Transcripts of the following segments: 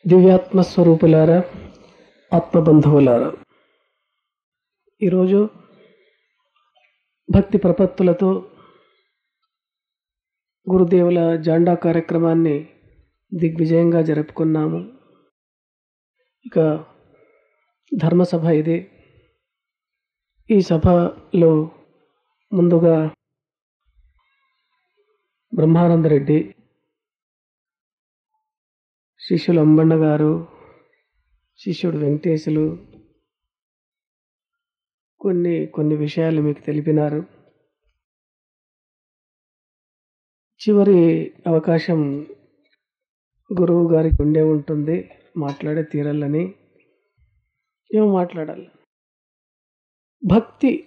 దివ్యాత్మ స్వరూపులారా ఆత్మబంధువులారా ఈరోజు భక్తి ప్రపత్తులతో గురుదేవుల జాండా కార్యక్రమాన్ని దిగ్విజయంగా జరుపుకున్నాము ఇక ధర్మసభ ఇది ఈ సభలో ముందుగా బ్రహ్మానందరెడ్డి శిష్యులు అంబಣ್ణ గారు శిష్యుడు వెంకటేశులు కొన్ని కొన్ని విషయాలు మీకు తెలిపినారు చివరి అవకాశం గురువు గారికి ఉండే ఉంటుంది మాట్లాడే తీరాలని ఏమో మాట్లాడాలి భక్తి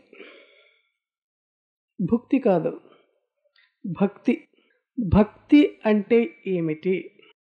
భక్తి కాదు భక్తి భక్తి అంటే ఏమిటి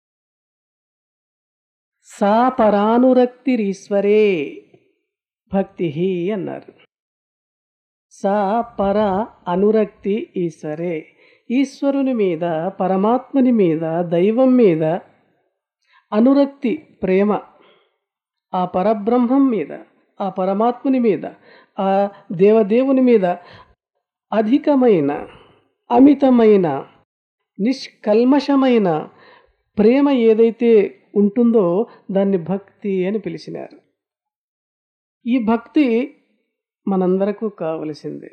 సా పరానురక్తిరీశ్వరే భక్తి అన్నారు సా పర అనురక్తి ఈశ్వరే ఈశ్వరుని మీద పరమాత్మని మీద దైవం మీద అనురక్తి ప్రేమ ఆ పరబ్రహ్మం మీద ఆ పరమాత్ముని మీద ఆ దేవదేవుని మీద అధికమైన అమితమైన నిష్కల్మషమైన ప్రేమ ఏదైతే ఉంటుందో దాన్ని భక్తి అని పిలిచినారు ఈ భక్తి మనందరకు కావలసిందే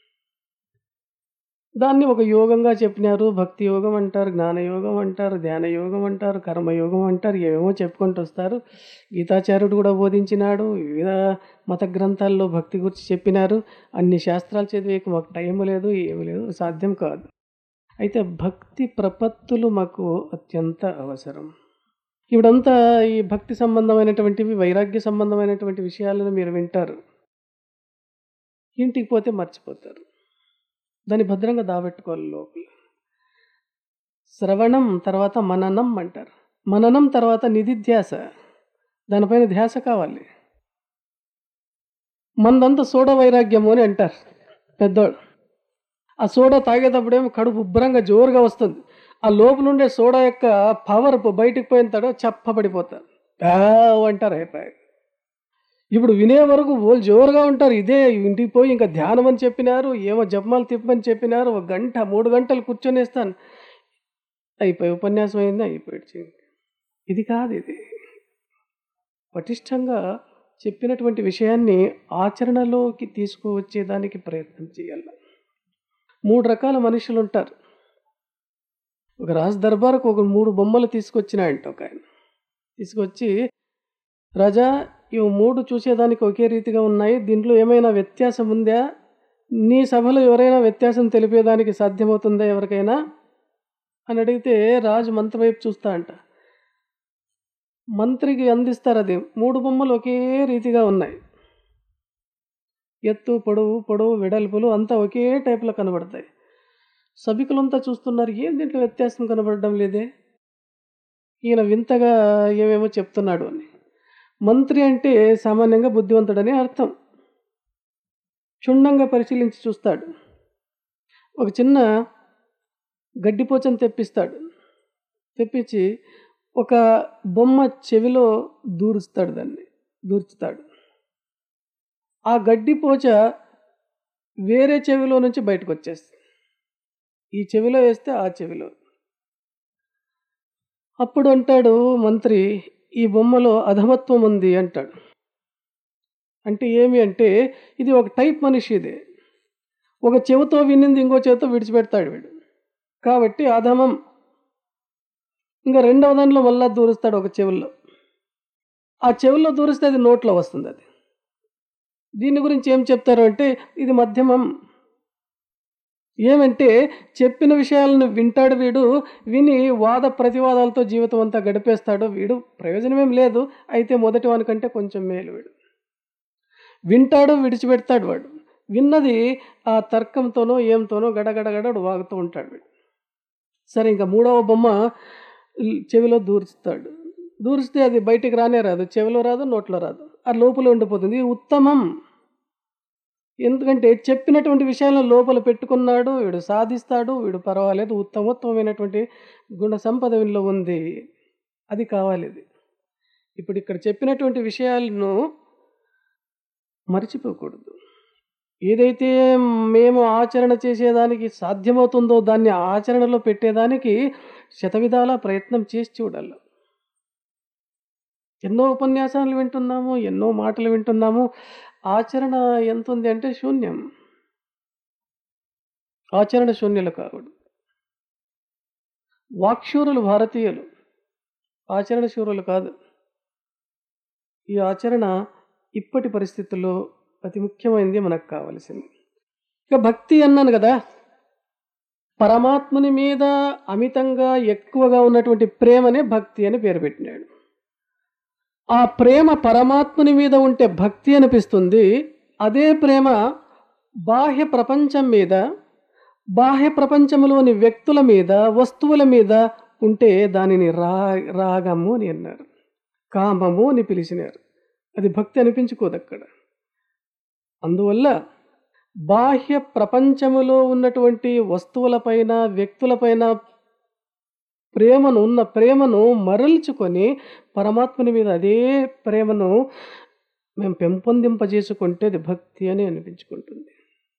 దాన్ని ఒక యోగంగా చెప్పినారు భక్తి యోగం అంటారు జ్ఞానయోగం అంటారు ధ్యాన యోగం అంటారు కర్మయోగం అంటారు ఏమేమో చెప్పుకుంటూ వస్తారు గీతాచార్యుడు కూడా బోధించినాడు వివిధ మత గ్రంథాల్లో భక్తి గురించి చెప్పినారు అన్ని శాస్త్రాలు చదివేకి మాకు టైం లేదు ఏమి లేదు సాధ్యం కాదు అయితే భక్తి ప్రపత్తులు మాకు అత్యంత అవసరం ఇప్పుడంతా ఈ భక్తి సంబంధమైనటువంటివి వైరాగ్య సంబంధమైనటువంటి విషయాలను మీరు వింటారు ఇంటికి పోతే మర్చిపోతారు దాన్ని భద్రంగా దాబెట్టుకోవాలి లోపల శ్రవణం తర్వాత మననం అంటారు మననం తర్వాత నిధిధ్యాస దానిపైన ధ్యాస కావాలి మందంతా సోడ వైరాగ్యము అని అంటారు పెద్దోళ్ళు ఆ సోడా తాగేటప్పుడేమో కడుపు ఉబ్బరంగా జోరుగా వస్తుంది ఆ లోపల ఉండే సోడా యొక్క పవర్ బయటికి పోయిన తర్వాత చెప్పబడిపోతారు అంటారు అయిపోయి ఇప్పుడు వినే వరకు వాళ్ళు జోరుగా ఉంటారు ఇదే ఇంటికి పోయి ఇంకా ధ్యానం అని చెప్పినారు ఏమో జపమాలు తిప్పని చెప్పినారు ఒక గంట మూడు గంటలు కూర్చొనేస్తాను అయిపోయి ఉపన్యాసం అయింది అయిపోయి ఇది కాదు ఇది పటిష్టంగా చెప్పినటువంటి విషయాన్ని ఆచరణలోకి తీసుకువచ్చేదానికి ప్రయత్నం చేయాలి మూడు రకాల మనుషులు ఉంటారు ఒక రాజు దర్బార్కు ఒక మూడు బొమ్మలు తీసుకొచ్చినాయంట ఒక ఆయన తీసుకొచ్చి రాజా ఇవి మూడు చూసేదానికి ఒకే రీతిగా ఉన్నాయి దీంట్లో ఏమైనా వ్యత్యాసం ఉందా నీ సభలో ఎవరైనా వ్యత్యాసం తెలిపేదానికి సాధ్యమవుతుందా ఎవరికైనా అని అడిగితే రాజు మంత్రి వైపు చూస్తా అంట మంత్రికి అందిస్తారు అది మూడు బొమ్మలు ఒకే రీతిగా ఉన్నాయి ఎత్తు పొడవు పొడవు వెడల్పులు అంతా ఒకే టైప్లో కనబడతాయి సభికులంతా చూస్తున్నారు ఏం దీంట్లో వ్యత్యాసం కనబడడం లేదే ఈయన వింతగా ఏమేమో చెప్తున్నాడు అని మంత్రి అంటే సామాన్యంగా బుద్ధివంతుడని అర్థం క్షుణ్ణంగా పరిశీలించి చూస్తాడు ఒక చిన్న గడ్డిపోచను తెప్పిస్తాడు తెప్పించి ఒక బొమ్మ చెవిలో దూరుస్తాడు దాన్ని దూర్చుతాడు ఆ గడ్డిపోచ వేరే చెవిలో నుంచి బయటకు వచ్చేస్తుంది ఈ చెవిలో వేస్తే ఆ చెవిలో అప్పుడు అంటాడు మంత్రి ఈ బొమ్మలో అధమత్వం ఉంది అంటాడు అంటే ఏమి అంటే ఇది ఒక టైప్ మనిషి ఇది ఒక చెవితో వినింది ఇంకో చెవితో విడిచిపెడతాడు వీడు కాబట్టి అధమం ఇంకా రెండవ దానిలో మళ్ళా దూరుస్తాడు ఒక చెవుల్లో ఆ చెవుల్లో దూరిస్తే అది నోట్లో వస్తుంది అది దీని గురించి ఏం చెప్తారు అంటే ఇది మధ్యమం ఏమంటే చెప్పిన విషయాలను వింటాడు వీడు విని వాద ప్రతివాదాలతో జీవితం అంతా గడిపేస్తాడు వీడు ప్రయోజనమేం లేదు అయితే మొదటి వానికంటే కొంచెం మేలు వీడు వింటాడు విడిచిపెడతాడు వాడు విన్నది ఆ తర్కంతోనో ఏంతోనో గడగడగడ వాగుతూ ఉంటాడు వీడు సరే ఇంకా మూడవ బొమ్మ చెవిలో దూరుస్తాడు దూరిస్తే అది బయటికి రానే రాదు చెవిలో రాదు నోట్లో రాదు ఆ లోపల ఉండిపోతుంది ఇది ఉత్తమం ఎందుకంటే చెప్పినటువంటి విషయాలను లోపల పెట్టుకున్నాడు వీడు సాధిస్తాడు వీడు పర్వాలేదు ఉత్తమోత్తమైనటువంటి గుణ సంపద వీనిలో ఉంది అది కావాలి ఇది ఇప్పుడు ఇక్కడ చెప్పినటువంటి విషయాలను మర్చిపోకూడదు ఏదైతే మేము ఆచరణ చేసేదానికి సాధ్యమవుతుందో దాన్ని ఆచరణలో పెట్టేదానికి శతవిధాల ప్రయత్నం చేసి చూడాలి ఎన్నో ఉపన్యాసాలు వింటున్నాము ఎన్నో మాటలు వింటున్నాము ఆచరణ ఎంత ఉంది అంటే శూన్యం ఆచరణ శూన్యులు కాకూడదు వాక్శూరులు భారతీయులు ఆచరణ శూరులు కాదు ఈ ఆచరణ ఇప్పటి పరిస్థితుల్లో అతి ముఖ్యమైనది మనకు కావలసింది ఇక భక్తి అన్నాను కదా పరమాత్ముని మీద అమితంగా ఎక్కువగా ఉన్నటువంటి ప్రేమనే భక్తి అని పేరు పెట్టినాడు ఆ ప్రేమ పరమాత్ముని మీద ఉంటే భక్తి అనిపిస్తుంది అదే ప్రేమ బాహ్య ప్రపంచం మీద బాహ్య ప్రపంచంలోని వ్యక్తుల మీద వస్తువుల మీద ఉంటే దానిని రా రాగము అని అన్నారు కామము అని పిలిచినారు అది భక్తి అనిపించుకోదు అక్కడ అందువల్ల బాహ్య ప్రపంచములో ఉన్నటువంటి వస్తువులపైన వ్యక్తులపైన ప్రేమను ఉన్న ప్రేమను మరల్చుకొని పరమాత్మని మీద అదే ప్రేమను మేము పెంపొందింపజేసుకుంటే అది భక్తి అని అనిపించుకుంటుంది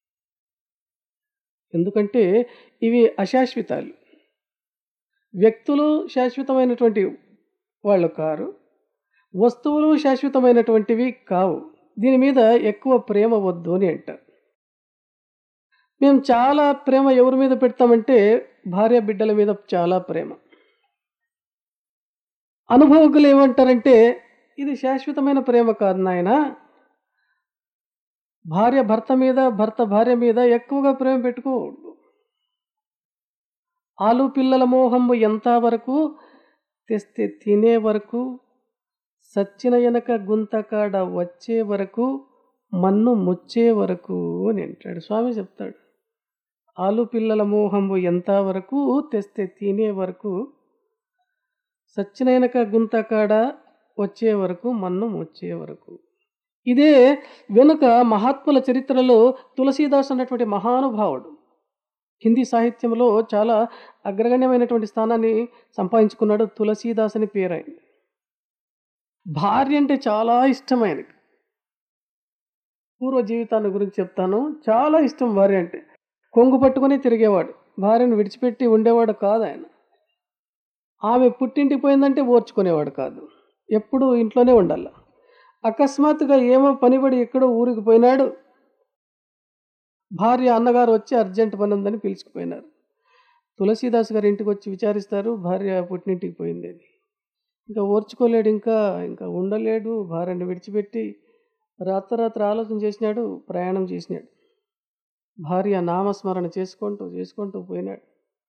ఎందుకంటే ఇవి అశాశ్వతాలు వ్యక్తులు శాశ్వతమైనటువంటి వాళ్ళు కారు వస్తువులు శాశ్వతమైనటువంటివి కావు దీని మీద ఎక్కువ ప్రేమ వద్దు అని అంటారు మేము చాలా ప్రేమ ఎవరి మీద పెడతామంటే భార్య బిడ్డల మీద చాలా ప్రేమ అనుభవకులు ఏమంటారంటే ఇది శాశ్వతమైన ప్రేమ కాదు నాయన భార్య భర్త మీద భర్త భార్య మీద ఎక్కువగా ప్రేమ పెట్టుకోకూడదు ఆలు పిల్లల మోహము ఎంత వరకు తెస్తే తినే వరకు సచ్చిన వెనక గుంతకాడ వచ్చే వరకు మన్ను ముచ్చే వరకు అని అంటాడు స్వామి చెప్తాడు ఆలు పిల్లల మోహంబు ఎంత వరకు తెస్తే తినే వరకు సచ్చిన వెనక గుంతకాడ వచ్చే వరకు మన్ను ముచ్చే వరకు ఇదే వెనుక మహాత్ముల చరిత్రలో తులసీదాస్ అన్నటువంటి మహానుభావుడు హిందీ సాహిత్యంలో చాలా అగ్రగణ్యమైనటువంటి స్థానాన్ని సంపాదించుకున్నాడు తులసీదాస్ అని పేరు ఆయన భార్య అంటే చాలా ఇష్టం ఆయనకి పూర్వ జీవితాన్ని గురించి చెప్తాను చాలా ఇష్టం భార్య అంటే కొంగు పట్టుకొని తిరిగేవాడు భార్యను విడిచిపెట్టి ఉండేవాడు కాదు ఆయన ఆమె పుట్టింటికి పోయిందంటే ఓర్చుకునేవాడు కాదు ఎప్పుడు ఇంట్లోనే ఉండాలి అకస్మాత్తుగా ఏమో పనిపడి ఎక్కడో ఊరికి పోయినాడు భార్య అన్నగారు వచ్చి అర్జెంట్ పని ఉందని పిలుచుకుపోయినారు తులసీదాస్ గారి ఇంటికి వచ్చి విచారిస్తారు భార్య పుట్టినింటికి పోయింది అని ఇంకా ఓర్చుకోలేడు ఇంకా ఇంకా ఉండలేడు భార్యను విడిచిపెట్టి రాత్రరాత్రి ఆలోచన చేసినాడు ప్రయాణం చేసినాడు భార్య నామస్మరణ చేసుకుంటూ చేసుకుంటూ పోయినాడు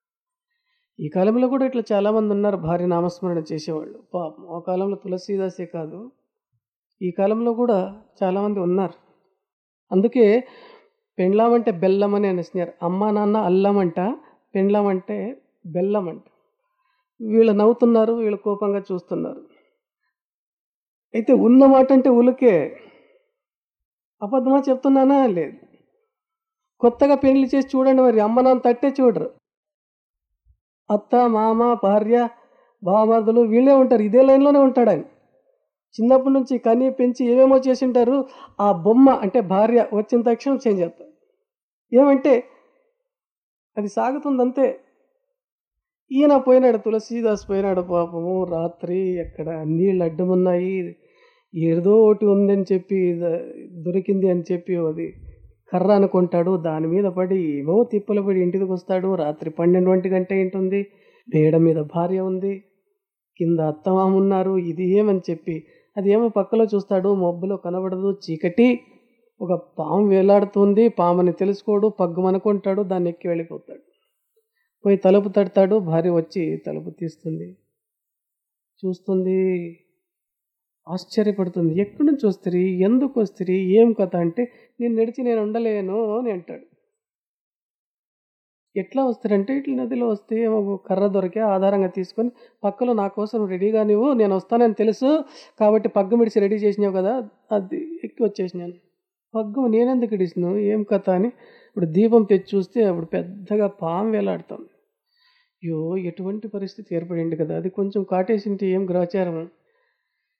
ఈ కాలంలో కూడా ఇట్లా చాలామంది ఉన్నారు భార్య నామస్మరణ చేసేవాళ్ళు పాపం ఆ కాలంలో తులసీదాసే కాదు ఈ కాలంలో కూడా చాలామంది ఉన్నారు అందుకే పెండ్లాం అంటే బెల్లం అని అనేసినారు అమ్మ నాన్న అల్లం అంట పెండ్లాం అంటే బెల్లం అంట వీళ్ళు నవ్వుతున్నారు వీళ్ళు కోపంగా చూస్తున్నారు అయితే ఉన్న మాట అంటే ఉలికే అబద్ధమా చెప్తున్నానా లేదు కొత్తగా పెళ్లి చేసి చూడండి మరి అమ్మ నాన్న తట్టే చూడరు అత్త మామ భార్య బామర్దులు వీళ్ళే ఉంటారు ఇదే లైన్లోనే ఉంటాడు ఆయన చిన్నప్పటి నుంచి కని పెంచి ఏమేమో చేసి ఉంటారు ఆ బొమ్మ అంటే భార్య వచ్చిన తక్షణం చేంజ్ చేస్తారు ఏమంటే అది సాగుతుంది అంతే ఈయన పోయినాడు తులసీదాస్ పోయినాడు పాపము రాత్రి ఎక్కడ నీళ్ళు అడ్డమున్నాయి ఏదో ఒకటి ఉందని చెప్పి ద- దొరికింది అని చెప్పి అది కర్ర అనుకుంటాడు దాని మీద పడి ఏమో తిప్పలు పడి ఇంటికి వస్తాడు రాత్రి పన్నెండు ఒంటి గంట ఉంటుంది మేడ మీద భార్య ఉంది కింద అత్తమామ ఉన్నారు ఇది ఏమని చెప్పి అది ఏమో పక్కలో చూస్తాడు మబ్బులో కనబడదు చీకటి ఒక పాము వేలాడుతుంది పాముని తెలుసుకోడు పగ్గుమనుకుంటాడు దాన్ని ఎక్కి వెళ్ళిపోతాడు పోయి తలుపు తడతాడు భార్య వచ్చి తలుపు తీస్తుంది చూస్తుంది ఆశ్చర్యపడుతుంది ఎక్కడి నుంచి వస్తుంది ఎందుకు వస్తుంది ఏం కథ అంటే నేను నడిచి నేను ఉండలేను అని అంటాడు ఎట్లా వస్తారంటే ఇట్లా నదిలో వస్తే ఒక కర్ర దొరికే ఆధారంగా తీసుకొని పక్కలో నా కోసం రెడీగా నువ్వు నేను వస్తానని తెలుసు కాబట్టి పగ్గం ఇడిచి రెడీ చేసినావు కదా అది ఎక్కి వచ్చేసినాను పగ్గం నేనెందుకు ఇడిసిను ఏం కథ అని ఇప్పుడు దీపం తెచ్చి చూస్తే అప్పుడు పెద్దగా పాము వేలాడుతుంది అయ్యో ఎటువంటి పరిస్థితి ఏర్పడింది కదా అది కొంచెం కాటేసింటే ఏం గ్రహచారం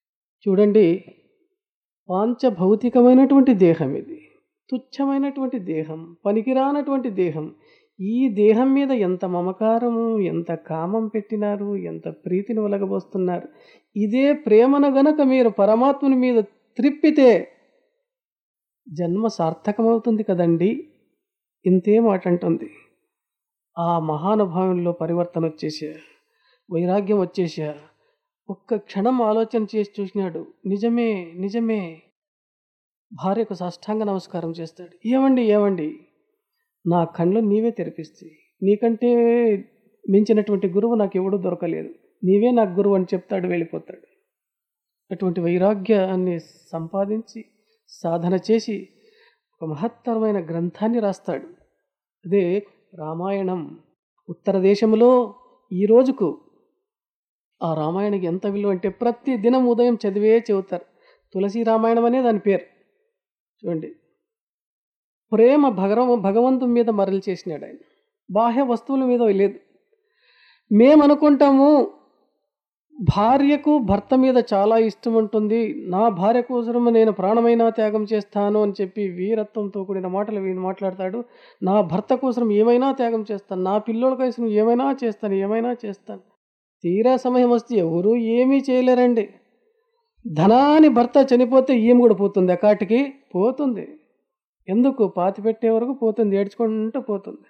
చూడండి పాంచభౌతికమైనటువంటి దేహం ఇది తుచ్చమైనటువంటి దేహం పనికిరానటువంటి దేహం ఈ దేహం మీద ఎంత మమకారము ఎంత కామం పెట్టినారు ఎంత ప్రీతిని ఒలగబోస్తున్నారు ఇదే ప్రేమను గనక మీరు పరమాత్మని మీద త్రిప్పితే జన్మ సార్థకమవుతుంది కదండి ఇంతే మాట అంటుంది ఆ మహానుభావంలో పరివర్తన వచ్చేసా వైరాగ్యం వచ్చేసా ఒక్క క్షణం ఆలోచన చేసి చూసినాడు నిజమే నిజమే భార్యకు సాష్టాంగ నమస్కారం చేస్తాడు ఏమండి ఏమండి నా కళ్ళు నీవే తెరిపిస్తాయి నీకంటే మించినటువంటి గురువు నాకు ఎవడూ దొరకలేదు నీవే నాకు గురువు అని చెప్తాడు వెళ్ళిపోతాడు అటువంటి వైరాగ్యాన్ని సంపాదించి సాధన చేసి ఒక మహత్తరమైన గ్రంథాన్ని రాస్తాడు అదే రామాయణం ఉత్తర దేశంలో ఈ రోజుకు ఆ రామాయణకి ఎంత విలువ అంటే ప్రతి దినం ఉదయం చదివే చెబుతారు తులసి రామాయణం అనే దాని పేరు చూడండి ప్రేమ భగవ భగవంతుని మీద మరలి చేసినాడు ఆయన బాహ్య వస్తువుల మీద లేదు మేమనుకుంటాము భార్యకు భర్త మీద చాలా ఇష్టం ఉంటుంది నా భార్య కోసం నేను ప్రాణమైనా త్యాగం చేస్తాను అని చెప్పి వీరత్వంతో కూడిన మాటలు వీడు మాట్లాడతాడు నా భర్త కోసం ఏమైనా త్యాగం చేస్తాను నా పిల్లోల కోసం ఏమైనా చేస్తాను ఏమైనా చేస్తాను తీరా సమయం వస్తే ఎవరు ఏమీ చేయలేరండి ధనాని భర్త చనిపోతే ఈమె కూడా పోతుంది అకాటికి పోతుంది ఎందుకు పాతి పెట్టే వరకు పోతుంది ఏడ్చుకుంటూ పోతుంది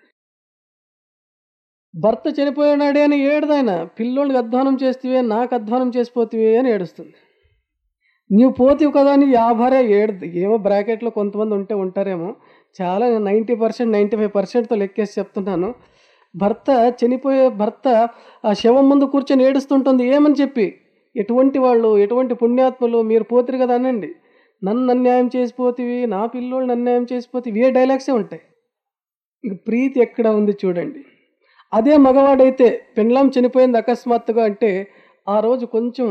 భర్త చనిపోయినాడే అని ఏడదాయన పిల్లోళ్ళకి అధ్వానం చేస్తే నాకు అధ్వానం చేసిపోతివే అని ఏడుస్తుంది నీవు పోతివి కదా అని ఆ భార్య ఏడుద్ది ఏమో బ్రాకెట్లో కొంతమంది ఉంటే ఉంటారేమో చాలా నైంటీ పర్సెంట్ నైంటీ ఫైవ్ పర్సెంట్తో లెక్కేసి చెప్తున్నాను భర్త చనిపోయే భర్త ఆ శవం ముందు కూర్చొని ఏడుస్తుంటుంది ఏమని చెప్పి ఎటువంటి వాళ్ళు ఎటువంటి పుణ్యాత్మలు మీరు పోతిరు కదా అనండి నన్ను అన్యాయం చేసిపోతివి నా పిల్లోళ్ళు అన్యాయం చేసిపోతివి ఏ డైలాగ్సే ఉంటాయి ఇంక ప్రీతి ఎక్కడ ఉంది చూడండి అదే మగవాడైతే పెండ్లాం చనిపోయింది అకస్మాత్తుగా అంటే ఆ రోజు కొంచెం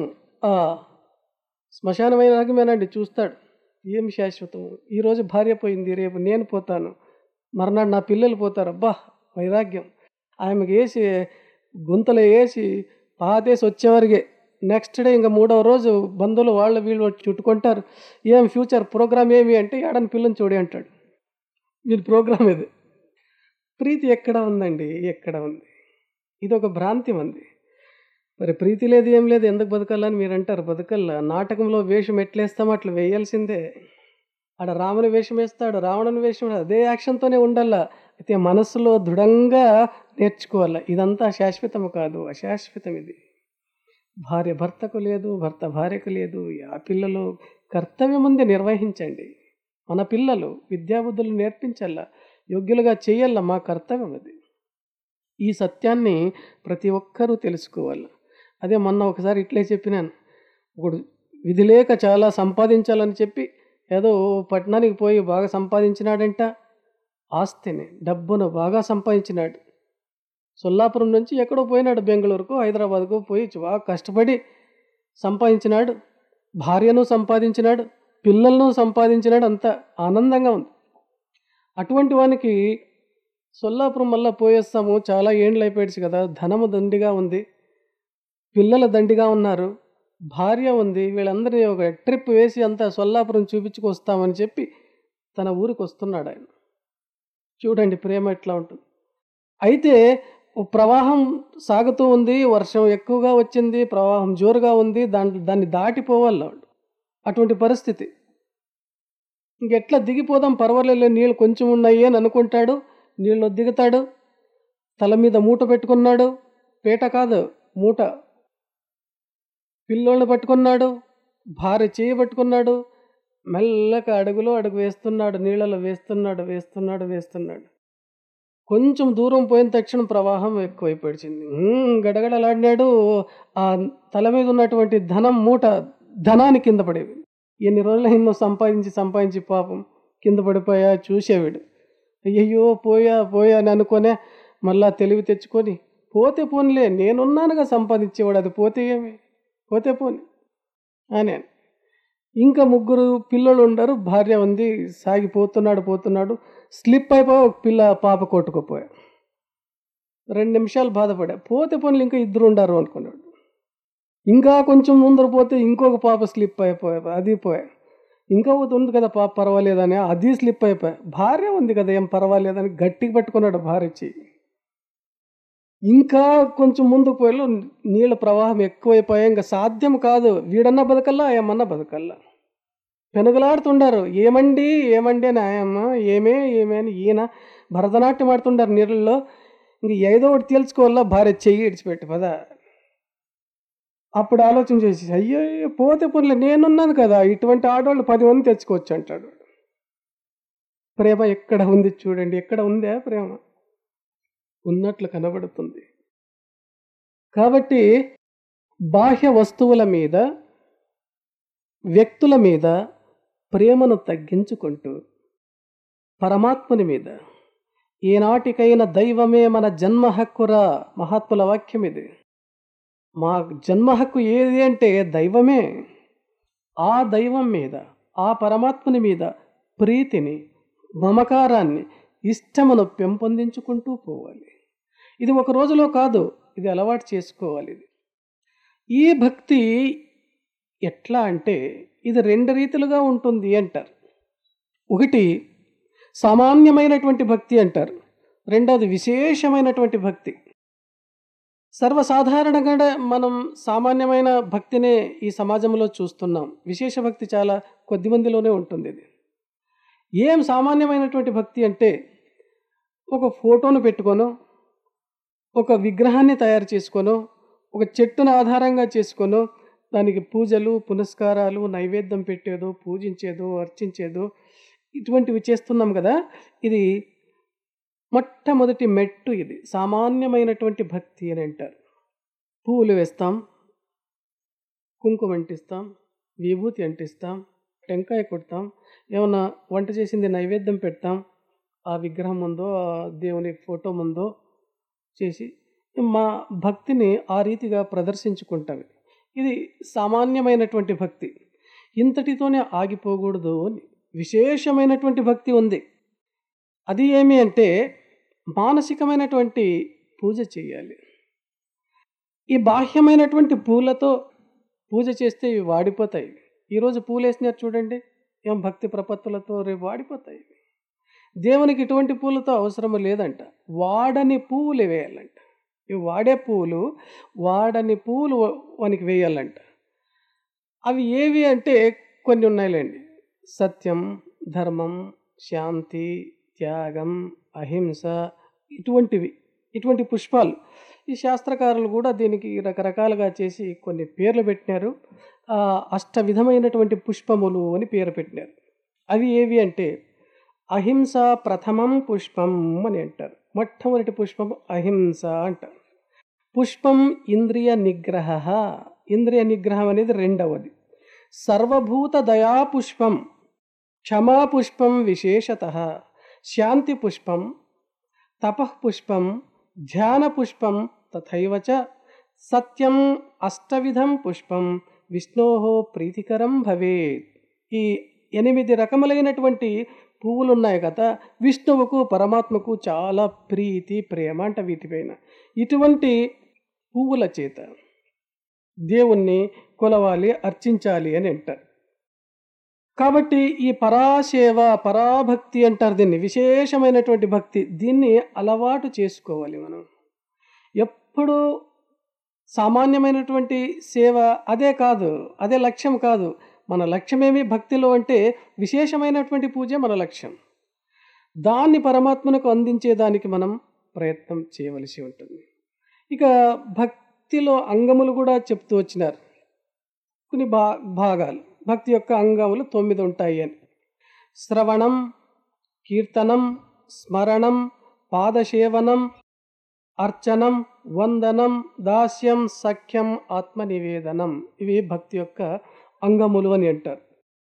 శ్మశానమైన రకమేనండి చూస్తాడు ఏమి శాశ్వతం ఈరోజు భార్య పోయింది రేపు నేను పోతాను మర్నాడు నా పిల్లలు పోతారు అబ్బా వైరాగ్యం ఆమెకి వేసి గుంతలు వేసి పాతేసి వచ్చేవరకే నెక్స్ట్ డే ఇంకా మూడవ రోజు బంధువులు వాళ్ళు వీళ్ళు చుట్టుకుంటారు ఏం ఫ్యూచర్ ప్రోగ్రామ్ ఏమి అంటే ఏడని పిల్లని చూడే అంటాడు వీళ్ళ ప్రోగ్రామ్ ఇది ప్రీతి ఎక్కడ ఉందండి ఎక్కడ ఉంది ఇది ఒక భ్రాంతి ఉంది మరి ప్రీతి లేదు ఏం లేదు ఎందుకు బతకాలని మీరు అంటారు బతకల్లా నాటకంలో వేషం ఎట్లేస్తామో అట్లా వేయాల్సిందే ఆడ రాముని వేషం వేస్తాడు రావణుని వేషం అదే యాక్షన్తోనే ఉండాలా అయితే మనసులో దృఢంగా నేర్చుకోవాలి ఇదంతా శాశ్వతం కాదు అశాశ్వతం ఇది భార్య భర్తకు లేదు భర్త భార్యకు లేదు ఆ పిల్లలు కర్తవ్యం ఉంది నిర్వహించండి మన పిల్లలు విద్యాబుద్ధులు నేర్పించాలా యోగ్యులుగా చేయాల మా కర్తవ్యం అది ఈ సత్యాన్ని ప్రతి ఒక్కరూ తెలుసుకోవాలి అదే మొన్న ఒకసారి ఇట్లే చెప్పినాను ఒకడు విధి లేక చాలా సంపాదించాలని చెప్పి ఏదో పట్టణానికి పోయి బాగా సంపాదించినాడంట ఆస్తిని డబ్బును బాగా సంపాదించినాడు సొల్లాపురం నుంచి ఎక్కడో పోయినాడు బెంగళూరుకు హైదరాబాద్కు పోయి బాగా కష్టపడి సంపాదించినాడు భార్యను సంపాదించినాడు పిల్లలను సంపాదించినాడు అంత ఆనందంగా ఉంది అటువంటి వానికి సొల్లాపురం మళ్ళా పోయేస్తాము చాలా ఏండ్లు అయిపోయాడు కదా ధనము దండిగా ఉంది పిల్లల దండిగా ఉన్నారు భార్య ఉంది వీళ్ళందరినీ ఒక ట్రిప్ వేసి అంతా సొల్లాపురం చూపించుకొస్తామని చెప్పి తన ఊరికి వస్తున్నాడు ఆయన చూడండి ప్రేమ ఎట్లా ఉంటుంది అయితే ప్రవాహం సాగుతూ ఉంది వర్షం ఎక్కువగా వచ్చింది ప్రవాహం జోరుగా ఉంది దాంట్లో దాన్ని దాటిపోవాలి వాళ్ళు అటువంటి పరిస్థితి ఇంకెట్లా దిగిపోదాం పర్వాలేదు నీళ్ళు కొంచెం ఉన్నాయి అని అనుకుంటాడు నీళ్ళు దిగుతాడు తల మీద మూట పెట్టుకున్నాడు పేట కాదు మూట పిల్లోళ్ళని పట్టుకున్నాడు భార్య చేయి పట్టుకున్నాడు మెల్లగా అడుగులో అడుగు వేస్తున్నాడు నీళ్ళలో వేస్తున్నాడు వేస్తున్నాడు వేస్తున్నాడు కొంచెం దూరం పోయిన తక్షణం ప్రవాహం ఎక్కువైపడిచింది గడగడలాడినాడు ఆ తల మీద ఉన్నటువంటి ధనం మూట ధనాన్ని కింద పడేవి ఎన్ని రోజుల ఎన్నో సంపాదించి సంపాదించి పాపం కింద పడిపోయా చూసేవాడు అయ్యయ్యో పోయా పోయా అని అనుకోనే మళ్ళా తెలివి తెచ్చుకొని పోతే పోన్లే నేనున్నానుగా సంపాదించేవాడు అది పోతే ఏమి పోతే పోని అని ఇంకా ముగ్గురు పిల్లలు ఉండరు భార్య ఉంది సాగిపోతున్నాడు పోతున్నాడు స్లిప్ అయిపోయి ఒక పిల్ల పాప కొట్టుకుపోయా రెండు నిమిషాలు బాధపడా పోతే పనులు ఇంకా ఇద్దరు ఉండారు అనుకున్నాడు ఇంకా కొంచెం ముందర పోతే ఇంకొక పాప స్లిప్ అయిపోయా అది పోయా ఇంకా ఒకటి ఉంది కదా పాప పర్వాలేదని అది స్లిప్ అయిపోయా భార్య ఉంది కదా ఏం పర్వాలేదని గట్టిగా పట్టుకున్నాడు భార్య చెయ్యి ఇంకా కొంచెం ముందుకు పోయి నీళ్ళ ప్రవాహం ఎక్కువైపోయా ఇంకా సాధ్యం కాదు వీడన్నా బతకల్లా ఆయమ్మన్నా బతకల్లా పెనుగులాడుతుండారు ఏమండి ఏమండి అని ఆయమ్మ ఏమే ఏమే అని ఈయన భరతనాట్యం ఆడుతుండారు నీళ్ళల్లో ఇంక ఏదో ఒకటి తేల్చుకోవాలా భార్య చెయ్యి ఇడిచిపెట్టి పదా అప్పుడు ఆలోచన చేసి అయ్యో పోతే పోలే నేనున్నాను కదా ఇటువంటి ఆడవాళ్ళు పది మంది తెచ్చుకోవచ్చు అంటాడు ప్రేమ ఎక్కడ ఉంది చూడండి ఎక్కడ ఉందా ప్రేమ ఉన్నట్లు కనబడుతుంది కాబట్టి బాహ్య వస్తువుల మీద వ్యక్తుల మీద ప్రేమను తగ్గించుకుంటూ పరమాత్మని మీద ఏనాటికైనా దైవమే మన జన్మ హక్కురా మహాత్ముల వాక్యం ఇది మా జన్మ హక్కు ఏది అంటే దైవమే ఆ దైవం మీద ఆ పరమాత్మని మీద ప్రీతిని మమకారాన్ని ఇష్టమును పెంపొందించుకుంటూ పోవాలి ఇది ఒక రోజులో కాదు ఇది అలవాటు చేసుకోవాలి ఇది ఈ భక్తి ఎట్లా అంటే ఇది రెండు రీతిలుగా ఉంటుంది అంటారు ఒకటి సామాన్యమైనటువంటి భక్తి అంటారు రెండవది విశేషమైనటువంటి భక్తి సర్వసాధారణంగా మనం సామాన్యమైన భక్తినే ఈ సమాజంలో చూస్తున్నాం విశేష భక్తి చాలా కొద్ది మందిలోనే ఉంటుంది ఇది ఏం సామాన్యమైనటువంటి భక్తి అంటే ఒక ఫోటోను పెట్టుకొనో ఒక విగ్రహాన్ని తయారు చేసుకొనో ఒక చెట్టును ఆధారంగా చేసుకొనో దానికి పూజలు పునస్కారాలు నైవేద్యం పెట్టేదో పూజించేదో అర్చించేదో ఇటువంటివి చేస్తున్నాం కదా ఇది మొట్టమొదటి మెట్టు ఇది సామాన్యమైనటువంటి భక్తి అని అంటారు పువ్వులు వేస్తాం కుంకుమ అంటిస్తాం విభూతి అంటిస్తాం టెంకాయ కొడతాం ఏమన్నా వంట చేసింది నైవేద్యం పెడతాం ఆ విగ్రహం ముందో ఆ దేవుని ఫోటో ముందో చేసి మా భక్తిని ఆ రీతిగా ప్రదర్శించుకుంటాం ఇది సామాన్యమైనటువంటి భక్తి ఇంతటితోనే ఆగిపోకూడదు అని విశేషమైనటువంటి భక్తి ఉంది అది ఏమి అంటే మానసికమైనటువంటి పూజ చేయాలి ఈ బాహ్యమైనటువంటి పూలతో పూజ చేస్తే ఇవి వాడిపోతాయి ఈరోజు పూలు వేసినారు చూడండి ఏం భక్తి ప్రపత్తులతో రేపు వాడిపోతాయి దేవునికి ఇటువంటి పూలతో అవసరం లేదంట వాడని పువ్వులు వేయాలంట ఇవి వాడే పువ్వులు వాడని పువ్వులు వానికి వేయాలంట అవి ఏవి అంటే కొన్ని ఉన్నాయిలేండి సత్యం ధర్మం శాంతి త్యాగం అహింస ఇటువంటివి ఇటువంటి పుష్పాలు ఈ శాస్త్రకారులు కూడా దీనికి రకరకాలుగా చేసి కొన్ని పేర్లు పెట్టినారు అష్ట విధమైనటువంటి పుష్పములు అని పేరు పెట్టినారు అవి ఏవి అంటే అహింస ప్రథమం పుష్పం అని అంటారు మొట్టమొదటి పుష్పం అహింస అంటారు పుష్పం ఇంద్రియ నిగ్రహ ఇంద్రియ నిగ్రహం అనేది రెండవది సర్వభూత దయా పుష్పం క్షమా పుష్పం విశేషత శాంతి పుష్పం తపఃపుష్పం ధ్యాన పుష్పం తథైవ చ సత్యం అష్టవిధం పుష్పం విష్ణో ప్రీతికరం భవేత్ ఈ ఎనిమిది రకములైనటువంటి పువ్వులు ఉన్నాయి కదా విష్ణువుకు పరమాత్మకు చాలా ప్రీతి ప్రేమ అంట వీటిపైన ఇటువంటి పువ్వుల చేత దేవుణ్ణి కొలవాలి అర్చించాలి అని అంటారు కాబట్టి ఈ పరాసేవ పరాభక్తి అంటారు దీన్ని విశేషమైనటువంటి భక్తి దీన్ని అలవాటు చేసుకోవాలి మనం ఎప్పుడు సామాన్యమైనటువంటి సేవ అదే కాదు అదే లక్ష్యం కాదు మన లక్ష్యమేమి భక్తిలో అంటే విశేషమైనటువంటి పూజే మన లక్ష్యం దాన్ని పరమాత్మకు అందించేదానికి మనం ప్రయత్నం చేయవలసి ఉంటుంది ఇక భక్తిలో అంగములు కూడా చెప్తూ వచ్చినారు కొన్ని భా భాగాలు భక్తి యొక్క అంగములు తొమ్మిది ఉంటాయి అని శ్రవణం కీర్తనం స్మరణం పాదసేవనం అర్చనం వందనం దాస్యం సఖ్యం ఆత్మనివేదనం ఇవి భక్తి యొక్క అంగములు అని అంటారు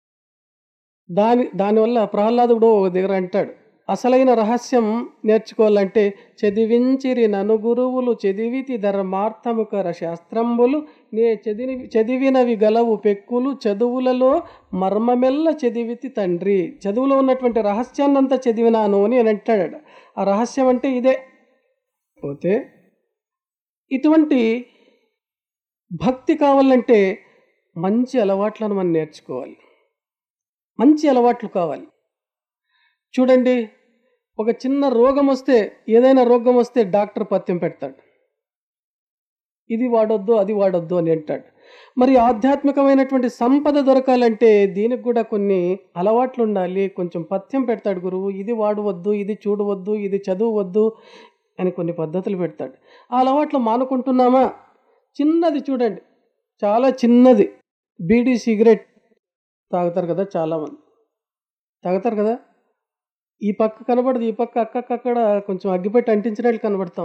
దాని దానివల్ల ప్రహ్లాదుడు ఒక దగ్గర అంటాడు అసలైన రహస్యం నేర్చుకోవాలంటే చదివించిరి నను గురువులు చదివితి ధర్మార్థముకర శాస్త్రంబులు నే చదివి చదివినవి గలవు పెక్కులు చదువులలో మర్మమెల్ల చదివితి తండ్రి చదువులో ఉన్నటువంటి రహస్యాన్నంతా చదివినాను అని అని అంటాడు ఆ రహస్యం అంటే ఇదే పోతే ఇటువంటి భక్తి కావాలంటే మంచి అలవాట్లను మనం నేర్చుకోవాలి మంచి అలవాట్లు కావాలి చూడండి ఒక చిన్న రోగం వస్తే ఏదైనా రోగం వస్తే డాక్టర్ పత్యం పెడతాడు ఇది వాడొద్దు అది వాడొద్దు అని అంటాడు మరి ఆధ్యాత్మికమైనటువంటి సంపద దొరకాలంటే దీనికి కూడా కొన్ని అలవాట్లు ఉండాలి కొంచెం పథ్యం పెడతాడు గురువు ఇది వాడవద్దు ఇది చూడవద్దు ఇది చదవవద్దు అని కొన్ని పద్ధతులు పెడతాడు ఆ అలవాట్లు మానుకుంటున్నామా చిన్నది చూడండి చాలా చిన్నది బీడీ సిగరెట్ తాగుతారు కదా చాలామంది తాగుతారు కదా ఈ పక్క కనబడదు ఈ పక్క అక్కడక్కడ కొంచెం అగ్గిపెట్టి అంటించినట్లు కనబడతాం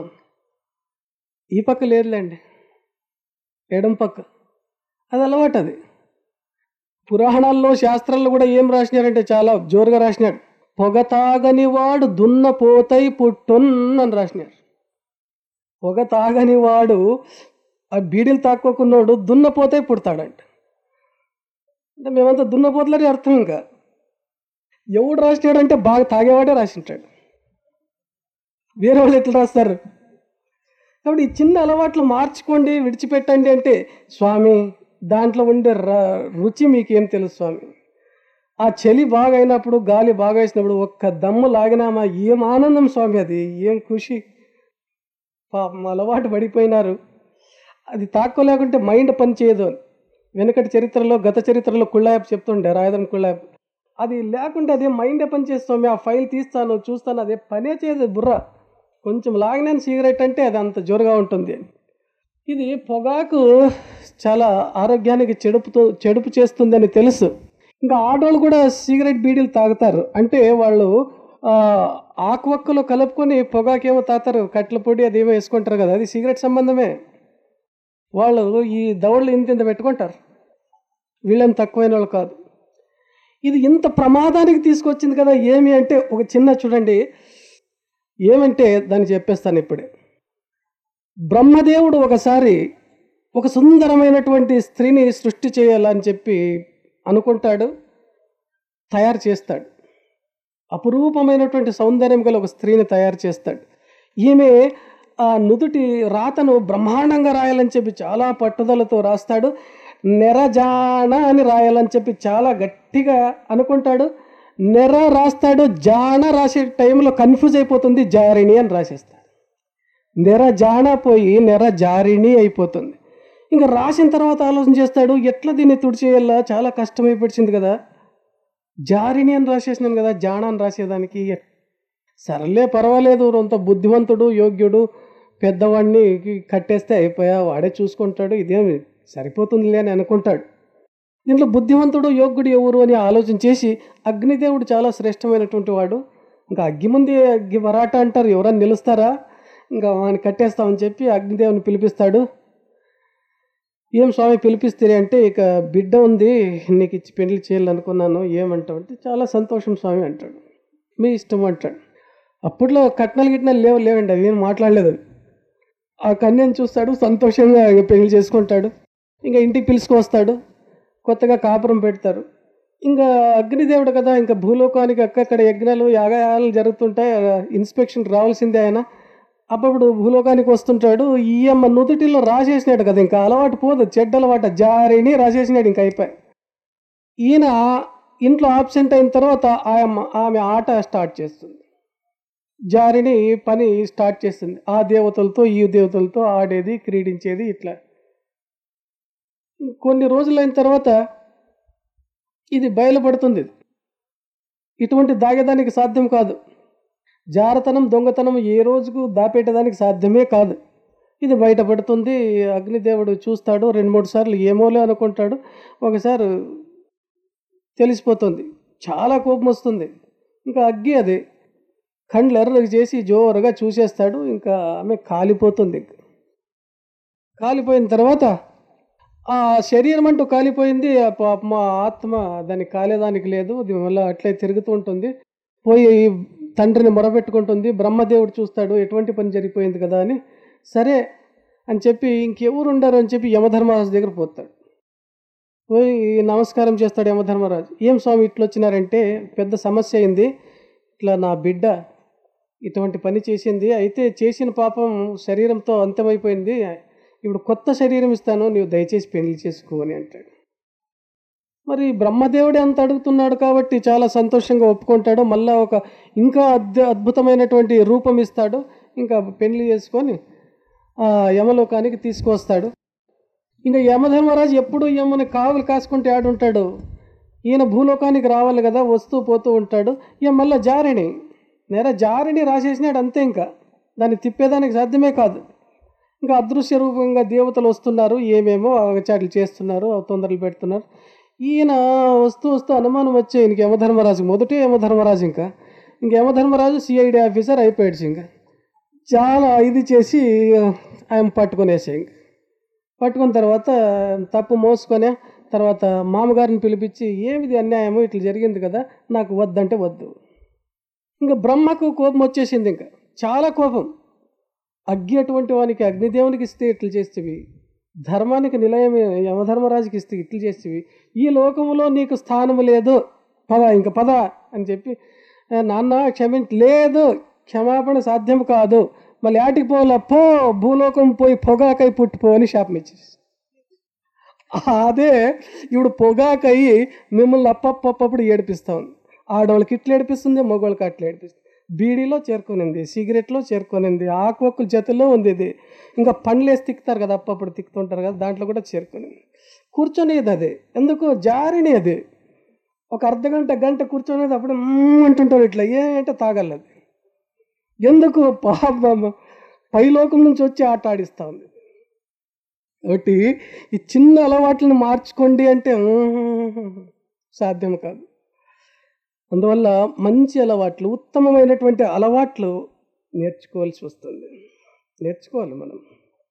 ఈ పక్క లేదులేండి ఎడం పక్క అది అలవాటు అది పురాణాల్లో శాస్త్రాల్లో కూడా ఏం రాసినారంటే చాలా జోరుగా రాసినాడు పొగ తాగని వాడు దున్నపోతై పుట్టున్ అని రాసినారు పొగ తాగని వాడు ఆ బీడీలు తాక్కోకున్నోడు దున్నపోతే పుడతాడంట అంటే మేమంతా దున్నపోతలని అర్థం ఇంకా ఎవడు రాసినాడంటే బాగా తాగేవాడే రాసింటాడు వేరే వాళ్ళు ఎట్లా రాస్తారు కాబట్టి ఈ చిన్న అలవాట్లు మార్చుకోండి విడిచిపెట్టండి అంటే స్వామి దాంట్లో ఉండే ర- రుచి మీకేం తెలుసు స్వామి ఆ చలి బాగా అయినప్పుడు గాలి బాగా వేసినప్పుడు ఒక్క దమ్ము లాగినామా ఏం ఆనందం స్వామి అది ఏం ఖుషి పాపం అలవాటు పడిపోయినారు అది తాక్కోలేకుంటే మైండ్ పని చేయదు అని వెనకటి చరిత్రలో గత చరిత్రలో కుళ్ళాయప్ చెప్తుండే రాయదం కుళ్ళాయప్ అది లేకుంటే అదే మైండే పని చేస్తాం ఆ ఫైల్ తీస్తాను చూస్తాను అదే పనే చేయదు బుర్ర కొంచెం లాగినాను సిగరెట్ అంటే అది అంత జోరుగా ఉంటుంది ఇది పొగాకు చాలా ఆరోగ్యానికి చెడుపుతో చెడుపు చేస్తుందని తెలుసు ఇంకా ఆడవాళ్ళు కూడా సిగరెట్ బీడీలు తాగుతారు అంటే వాళ్ళు ఆ, ఆకువక్కలు కలుపుకొని పొగాకేమో తాతారు కట్ల పొడి అదేమో వేసుకుంటారు కదా అది సిగరెట్ సంబంధమే వాళ్ళు ఈ దవడలు ఇంత ఇంత పెట్టుకుంటారు వీళ్ళని తక్కువైన వాళ్ళు కాదు ఇది ఇంత ప్రమాదానికి తీసుకొచ్చింది కదా ఏమి అంటే ఒక చిన్న చూడండి ఏమంటే దాన్ని చెప్పేస్తాను ఇప్పుడే బ్రహ్మదేవుడు ఒకసారి ఒక సుందరమైనటువంటి స్త్రీని సృష్టి చేయాలని చెప్పి అనుకుంటాడు తయారు చేస్తాడు అపురూపమైనటువంటి సౌందర్యం గల ఒక స్త్రీని తయారు చేస్తాడు ఈమె ఆ నుదుటి రాతను బ్రహ్మాండంగా రాయాలని చెప్పి చాలా పట్టుదలతో రాస్తాడు నెరజాన అని రాయాలని చెప్పి చాలా గట్టిగా అనుకుంటాడు నెర రాస్తాడు జాన రాసే టైంలో కన్ఫ్యూజ్ అయిపోతుంది జారిణి అని రాసేస్తాడు నెర జాన పోయి నెర జారిణి అయిపోతుంది ఇంకా రాసిన తర్వాత ఆలోచన చేస్తాడు ఎట్లా దీన్ని తుడిచేయాలా చాలా కష్టమైపోయింది కదా జారిణి అని రాసేసినాను కదా జాన అని రాసేదానికి సరేలే పర్వాలేదు అంత బుద్ధివంతుడు యోగ్యుడు పెద్దవాడిని కట్టేస్తే అయిపోయా వాడే చూసుకుంటాడు ఇదేమి సరిపోతుందిలే అని అనుకుంటాడు దీంట్లో బుద్ధివంతుడు యోగ్యుడు ఎవరు అని ఆలోచన చేసి అగ్నిదేవుడు చాలా శ్రేష్టమైనటువంటి వాడు ఇంకా అగ్గి ముందే అగ్గి వరాట అంటారు ఎవరన్నా నిలుస్తారా ఇంకా వాడిని కట్టేస్తామని చెప్పి అగ్నిదేవుని పిలిపిస్తాడు ఏం స్వామి పిలిపిస్తే అంటే ఇక బిడ్డ ఉంది నీకు ఇచ్చి పెళ్లి చేయాలనుకున్నాను ఏమంటావు అంటే చాలా సంతోషం స్వామి అంటాడు మీ ఇష్టం అంటాడు అప్పట్లో కట్నాలు గిట్నాలు లేవు లేవండి అవి ఏం మాట్లాడలేదు అవి ఆ కన్యను చూస్తాడు సంతోషంగా ఇక పెళ్లి చేసుకుంటాడు ఇంకా ఇంటికి పిలుచుకొస్తాడు కొత్తగా కాపురం పెడతారు ఇంకా అగ్నిదేవుడు కదా ఇంకా భూలోకానికి అక్కక్కడ యజ్ఞాలు యాగాలు జరుగుతుంటాయి ఇన్స్పెక్షన్ రావాల్సిందే ఆయన అప్పుడు భూలోకానికి వస్తుంటాడు ఈ అమ్మ నుదుటిలో రాసేసినాడు కదా ఇంకా అలవాటు పోదు చెడ్డ అలవాటు జారిని రాసేసినాడు ఇంకా అయిపోయి ఈయన ఇంట్లో ఆబ్సెంట్ అయిన తర్వాత ఆయమ్మ ఆమె ఆట స్టార్ట్ చేస్తుంది జారిని పని స్టార్ట్ చేస్తుంది ఆ దేవతలతో ఈ దేవతలతో ఆడేది క్రీడించేది ఇట్లా కొన్ని రోజులైన తర్వాత ఇది బయలుపడుతుంది ఇటువంటి దాగేదానికి సాధ్యం కాదు జారతనం దొంగతనం ఏ రోజుకు దాపేటదానికి సాధ్యమే కాదు ఇది బయటపడుతుంది అగ్నిదేవుడు చూస్తాడు రెండు మూడు సార్లు ఏమోలే అనుకుంటాడు ఒకసారి తెలిసిపోతుంది చాలా కోపం వస్తుంది ఇంకా అగ్గి అది కండ్లు ఎర్రగా చేసి జోరుగా చూసేస్తాడు ఇంకా ఆమె కాలిపోతుంది కాలిపోయిన తర్వాత ఆ శరీరం అంటూ కాలిపోయింది ఆ పాప మా ఆత్మ దానికి కాలేదానికి లేదు దీనివల్ల అట్లే తిరుగుతూ ఉంటుంది పోయి తండ్రిని మొరపెట్టుకుంటుంది బ్రహ్మదేవుడు చూస్తాడు ఎటువంటి పని జరిగిపోయింది కదా అని సరే అని చెప్పి ఇంకెవరు ఉండరు అని చెప్పి యమధర్మరాజు దగ్గర పోతాడు పోయి నమస్కారం చేస్తాడు యమధర్మరాజు ఏం స్వామి ఇట్లా వచ్చినారంటే పెద్ద సమస్య అయింది ఇట్లా నా బిడ్డ ఇటువంటి పని చేసింది అయితే చేసిన పాపం శరీరంతో అంతమైపోయింది ఇప్పుడు కొత్త శరీరం ఇస్తాను నీవు దయచేసి పెళ్లి చేసుకో అని అంటాడు మరి బ్రహ్మదేవుడే అంత అడుగుతున్నాడు కాబట్టి చాలా సంతోషంగా ఒప్పుకుంటాడు మళ్ళా ఒక ఇంకా అద్భు అద్భుతమైనటువంటి రూపం ఇస్తాడు ఇంకా పెళ్లి చేసుకొని ఆ యమలోకానికి తీసుకొస్తాడు ఇంకా యమధర్మరాజు ఎప్పుడు యమని కావులు కాసుకుంటే ఆడుంటాడు ఈయన భూలోకానికి రావాలి కదా వస్తూ పోతూ ఉంటాడు ఇక మళ్ళీ జారిణి నేర జారిణి రాసేసినాడు అంతే ఇంకా దాన్ని తిప్పేదానికి సాధ్యమే కాదు ఇంకా అదృశ్య రూపంగా దేవతలు వస్తున్నారు ఏమేమో అగచాట్లు చేస్తున్నారు తొందరలు పెడుతున్నారు ఈయన వస్తూ వస్తూ అనుమానం వచ్చే ఈయనకి యమధర్మరాజు మొదటే యమధర్మరాజు ఇంకా ఇంక యమధర్మరాజు సిఐడి ఆఫీసర్ అయిపోయాడు ఇంకా చాలా ఇది చేసి ఆయన పట్టుకునేసే ఇంక పట్టుకున్న తర్వాత తప్పు మోసుకొని తర్వాత మామగారిని పిలిపించి ఏమిది అన్యాయమో ఇట్లా జరిగింది కదా నాకు వద్దంటే వద్దు ఇంకా బ్రహ్మకు కోపం వచ్చేసింది ఇంకా చాలా కోపం అగ్గి అటువంటి వానికి అగ్నిదేవునికి ఇస్తే ఇట్లు చేస్తేవి ధర్మానికి నిలయమే యమధర్మరాజుకి ఇస్తే ఇట్లు చేస్తేవి ఈ లోకములో నీకు స్థానము లేదు పద ఇంక పద అని చెప్పి "ఏ, నాన్న క్షమించ లేదు క్షమాపణ సాధ్యం కాదు మళ్ళీ ఆటికి పోలే పో భూలోకం పోయి పొగాకై పుట్టిపో అని శాపం ఇచ్చేసి అదే ఇప్పుడు పొగాకై మిమ్మల్ని అప్పప్పప్పుడు ఏడిపిస్తా ఉంది ఆడవాళ్ళకి ఇట్లా ఏడిపిస్తుంది మగవాళ్ళకి అట్లా ఏడిపిస్తుంది బీడీలో చేరుకునింది సిగరెట్లో చేరుకునింది ఆకువక్కుల జతలో ఉంది ఇది ఇంకా పండ్లేసి తిక్కుతారు కదా అప్పప్పుడు తిక్కుతుంటారు కదా దాంట్లో కూడా చేరుకునింది కూర్చొనేది అదే ఎందుకు జారిని అది ఒక అర్ధ గంట గంట కూర్చొనేది అప్పుడు "మ్మ్" అంటుంటారు ఇట్లా ఏంటంటే తాగలది ఎందుకు పాపం పైలోకం నుంచి వచ్చి ఆట ఆడిస్తూ ఉంది ఒకటి ఈ చిన్న అలవాట్లను మార్చుకోండి అంటే "మ్మ్" సాధ్యం కాదు అందువల్ల మంచి అలవాట్లు ఉత్తమమైనటువంటి అలవాట్లు నేర్చుకోవాల్సి వస్తుంది నేర్చుకోవాలి మనం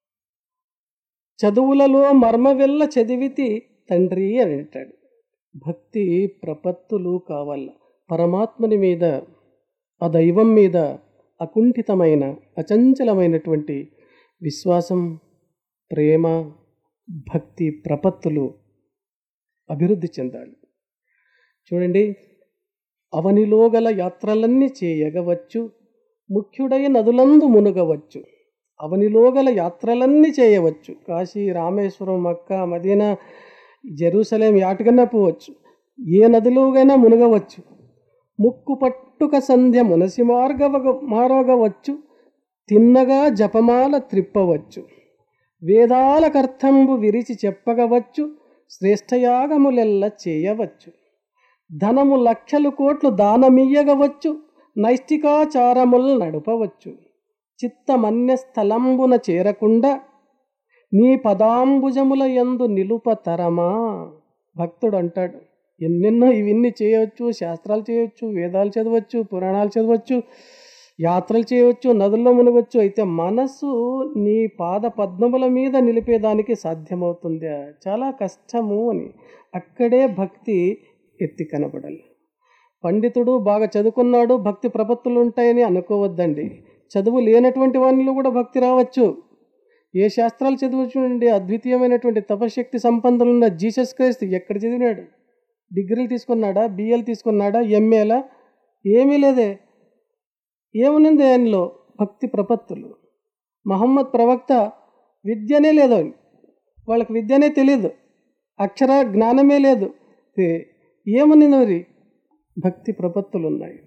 చదువులలో మర్మవెల్ల చదివితి తండ్రి అని అంటాడు భక్తి ప్రపత్తులు కావాల పరమాత్మని మీద ఆ దైవం మీద అకుంఠితమైన అచంచలమైనటువంటి విశ్వాసం ప్రేమ భక్తి ప్రపత్తులు అభివృద్ధి చెందాలి చూడండి అవనిలో గల యాత్రలన్నీ చేయగవచ్చు ముఖ్యుడై నదులందు మునుగవచ్చు అవనిలో గల యాత్రలన్నీ చేయవచ్చు కాశీ రామేశ్వరం మక్క మదీనా జెరూసలేం యాటికన్నా పోవచ్చు ఏ నదిలోగైనా మునగవచ్చు ముక్కు పట్టుక సంధ్య మునసి మార్గవ మారగవచ్చు తిన్నగా జపమాల త్రిప్పవచ్చు వేదాలకర్థంబు విరిచి చెప్పగవచ్చు శ్రేష్టయాగములెల్ల చేయవచ్చు ధనము లక్షలు కోట్లు దానమియ్యగవచ్చు నైష్టికాచారములు నడుపవచ్చు చిత్తమన్య స్థలంబున చేరకుండా నీ పదాంబుజముల యందు నిలుపతరమా భక్తుడు అంటాడు ఎన్నెన్నో ఇవన్నీ చేయవచ్చు శాస్త్రాలు చేయవచ్చు వేదాలు చదవచ్చు పురాణాలు చదవచ్చు యాత్రలు చేయవచ్చు నదుల్లో మునగవచ్చు అయితే మనసు నీ పాద పద్మముల మీద నిలిపేదానికి సాధ్యమవుతుందా చాలా కష్టము అని అక్కడే భక్తి ఎత్తి కనబడాలి పండితుడు బాగా చదువుకున్నాడు భక్తి ప్రపత్తులు ఉంటాయని అనుకోవద్దండి చదువు లేనటువంటి వానిలో కూడా భక్తి రావచ్చు ఏ శాస్త్రాలు చదువు చూడండి అద్వితీయమైనటువంటి తపశక్తి సంపన్నులున్న జీసస్ క్రైస్త్ ఎక్కడ చదివినాడు డిగ్రీలు తీసుకున్నాడా బిఎల్ తీసుకున్నాడా ఎంఏలా ఏమీ లేదే ఏమునింది ఆయనలో భక్తి ప్రపత్తులు మహమ్మద్ ప్రవక్త విద్యనే లేదు ఆయన. వాళ్ళకి విద్యనే తెలియదు అక్షర జ్ఞానమే లేదు ఏ- ఏమునింది మరి భక్తి ప్రపత్తులు ఉన్నాయి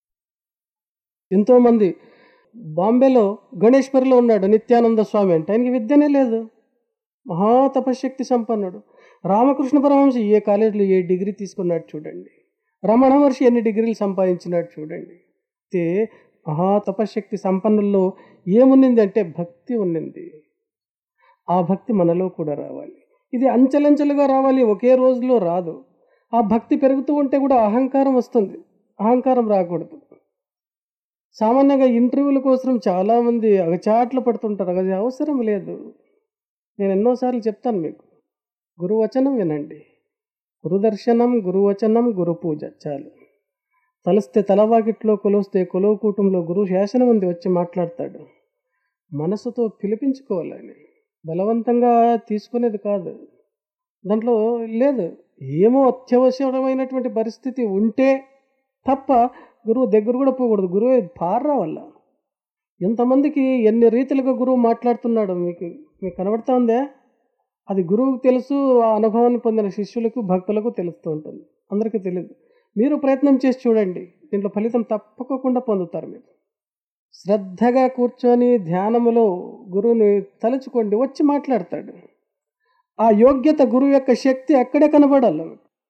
ఎంతోమంది బాంబేలో గణేశ్వరిలో ఉన్నాడు నిత్యానంద స్వామి అంటే ఆయనకి విద్యనే లేదు మహా తపశక్తి సంపన్నుడు రామకృష్ణ పరమహంస ఏ కాలేజీలో ఏ డిగ్రీ తీసుకున్నాడు చూడండి రమణ మహర్షి ఎన్ని డిగ్రీలు సంపాదించినాడు చూడండి అయితే మహా తపశక్తి సంపన్నుల్లో ఏమున్నింది అంటే భక్తి ఉన్నింది ఆ భక్తి మనలో కూడా రావాలి ఇది అంచెలంచెలుగా రావాలి ఒకే రోజులో రాదు ఆ భక్తి పెరుగుతూ ఉంటే కూడా అహంకారం వస్తుంది అహంకారం రాకూడదు సామాన్యంగా ఇంటర్వ్యూల కోసం చాలామంది అగచాట్లు పడుతుంటారు అది అవసరం లేదు నేను ఎన్నోసార్లు చెప్తాను మీకు గురువచనం వినండి గురుదర్శనం గురువచనం గురు పూజ చాలు తలస్తే తలవాకిట్లో కొలుస్తే కొలువు కూటంలో గురు శాసనం ఉంది వచ్చి మాట్లాడతాడు మనసుతో పిలిపించుకోవాలని బలవంతంగా తీసుకునేది కాదు దాంట్లో లేదు ఏమో అత్యవసరమైనటువంటి పరిస్థితి ఉంటే తప్ప గురువు దగ్గర కూడా పోకూడదు గురువు పార్రా వల్ల ఎంతమందికి ఎన్ని రీతిలుగా గురువు మాట్లాడుతున్నాడు మీకు మీకు కనబడతా ఉందా అది గురువుకు తెలుసు ఆ అనుభవాన్ని పొందిన శిష్యులకు భక్తులకు తెలుస్తూ ఉంటుంది అందరికీ తెలియదు మీరు ప్రయత్నం చేసి చూడండి దీంట్లో ఫలితం తప్పకుండా పొందుతారు మీరు శ్రద్ధగా కూర్చొని ధ్యానములో గురువుని తలుచుకోండి వచ్చి మాట్లాడతాడు ఆ యోగ్యత గురువు యొక్క శక్తి అక్కడే కనబడాలి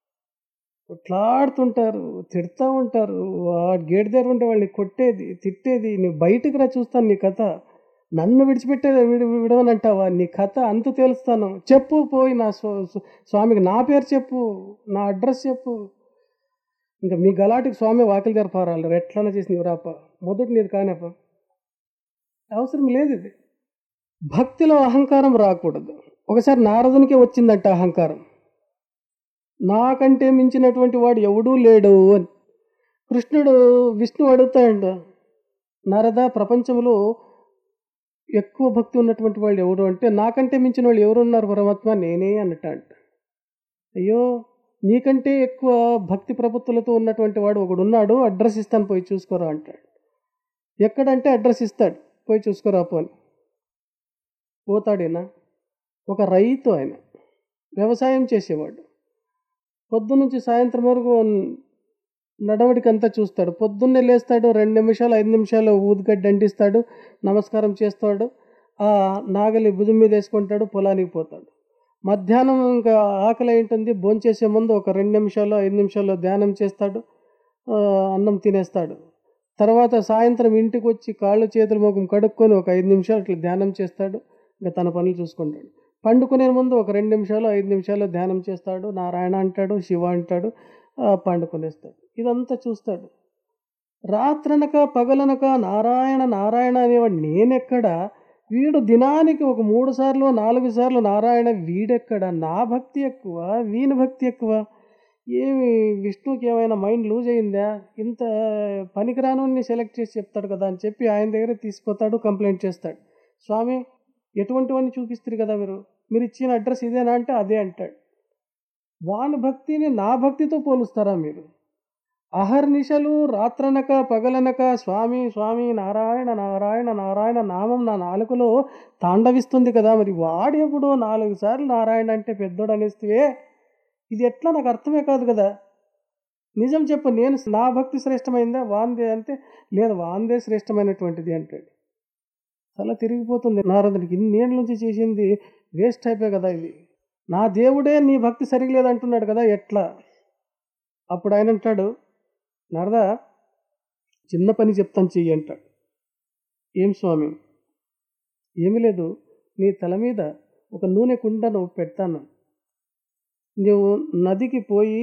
కొట్లాడుతుంటారు తిడతా ఉంటారు ఆ గేట్ దగ్గర ఉంటే వాళ్ళని కొట్టేది తిట్టేది నువ్వు బయటకు రా చూస్తాను నీ కథ నన్ను విడిచిపెట్టే విడి విడవనంటావా నీ కథ అంత తేలుస్తాను చెప్పు పోయి నా స్వ- స్వ- స్వామికి నా పేరు చెప్పు నా అడ్రస్ చెప్పు ఇంకా మీ గలాటికి స్వామి వాకిలి జరపారాలి ఎట్లన్నా చేసి నీవు రాప మొదటి నీది కానేప అవసరం లేదు ఇది భక్తిలో అహంకారం రాకూడదు ఒకసారి నారదునికే వచ్చిందంట అహంకారం నాకంటే మించినటువంటి వాడు ఎవడూ లేడు అని కృష్ణుడు విష్ణు అడుగుతాడంట నారద ప్రపంచంలో ఎక్కువ భక్తి ఉన్నటువంటి వాళ్ళు ఎవరు అంటే నాకంటే మించిన వాళ్ళు ఎవరు ఉన్నారు పరమాత్మ నేనే అన్నట్ట అంట అయ్యో నీకంటే ఎక్కువ భక్తి ప్రపత్తులతో ఉన్నటువంటి వాడు ఒకడు ఉన్నాడు అడ్రస్ ఇస్తాను పోయి చూసుకోరా అంటాడు ఎక్కడంటే అడ్రస్ ఇస్తాడు పోయి చూసుకోరా పోని పోతాడేనా ఒక రైతు ఆయన వ్యవసాయం చేసేవాడు పొద్దునుంచి సాయంత్రం వరకు నడవడికి అంతా చూస్తాడు పొద్దున్నే లేస్తాడు రెండు నిమిషాలు ఐదు నిమిషాలు ఊదిగడ్డి అంటిస్తాడు నమస్కారం చేస్తాడు ఆ నాగలి భుజం మీద వేసుకుంటాడు పొలానికి పోతాడు మధ్యాహ్నం ఇంకా ఆకలి అయి ఉంటుంది భోంచేసే ముందు ఒక రెండు నిమిషాలు ఐదు నిమిషాలు ధ్యానం చేస్తాడు ఆ, అన్నం తినేస్తాడు తర్వాత సాయంత్రం ఇంటికి వచ్చి కాళ్ళు చేతులు ముఖం కడుక్కొని ఒక ఐదు నిమిషాలు ఇట్లా ధ్యానం చేస్తాడు ఇంకా తన పనులు చూసుకుంటాడు పండుకునే ముందు ఒక రెండు నిమిషాలు ఐదు నిమిషాలు ధ్యానం చేస్తాడు నారాయణ అంటాడు శివ అంటాడు ఆ, పండుకొనేస్తాడు ఇదంతా చూస్తాడు రాత్రనక పగలనక నారాయణ నారాయణ అనేవాడు నేనెక్కడ వీడు దినానికి ఒక మూడు సార్లు నాలుగు సార్లు నారాయణ వీడెక్కడ నా భక్తి ఎక్కువ వీని భక్తి ఎక్కువ ఏమి విష్ణుకి ఏమైనా మైండ్ లూజ్ అయిందా ఇంత పనికిరాను సెలెక్ట్ చేసి చెప్తాడు కదా అని చెప్పి ఆయన దగ్గర తీసుకుపోతాడు కంప్లైంట్ చేస్తాడు స్వామి ఎటువంటివన్నీ చూపిస్తారు కదా మీరు మీరు ఇచ్చిన అడ్రస్ ఇదేనా అంటే అదే అంటాడు వాని భక్తిని నా భక్తితో పోలుస్తారా మీరు అహర్నిశలు రాత్రనక పగలనక స్వామి స్వామి నారాయణ నారాయణ నారాయణ నామం నా నాలుకలో తాండవిస్తుంది కదా మరి వాడెప్పుడు నాలుగు సార్లు నారాయణ అంటే పెద్దోడు అనేస్తే ఇది ఎట్లా నాకు అర్థమే కాదు కదా నిజం చెప్పు నేను నా భక్తి శ్రేష్టమైందా వాందే అంటే లేదు వాందే శ్రేష్టమైనటువంటిది అంటాడు తల తిరిగిపోతుంది నారదుడికి ఇన్నేళ్ళ నుంచి చేసింది వేస్ట్ అయిపోయి కదా ఇది నా దేవుడే నీ భక్తి సరిగలేదు అంటున్నాడు కదా ఎట్లా అప్పుడు ఆయన అంటాడు నారదా చిన్న పని చెప్తాను చెయ్యి అంటాడు ఏం స్వామి ఏమీ లేదు నీ తల మీద ఒక నూనె కుండను పెడతాను నువ్వు నదికి పోయి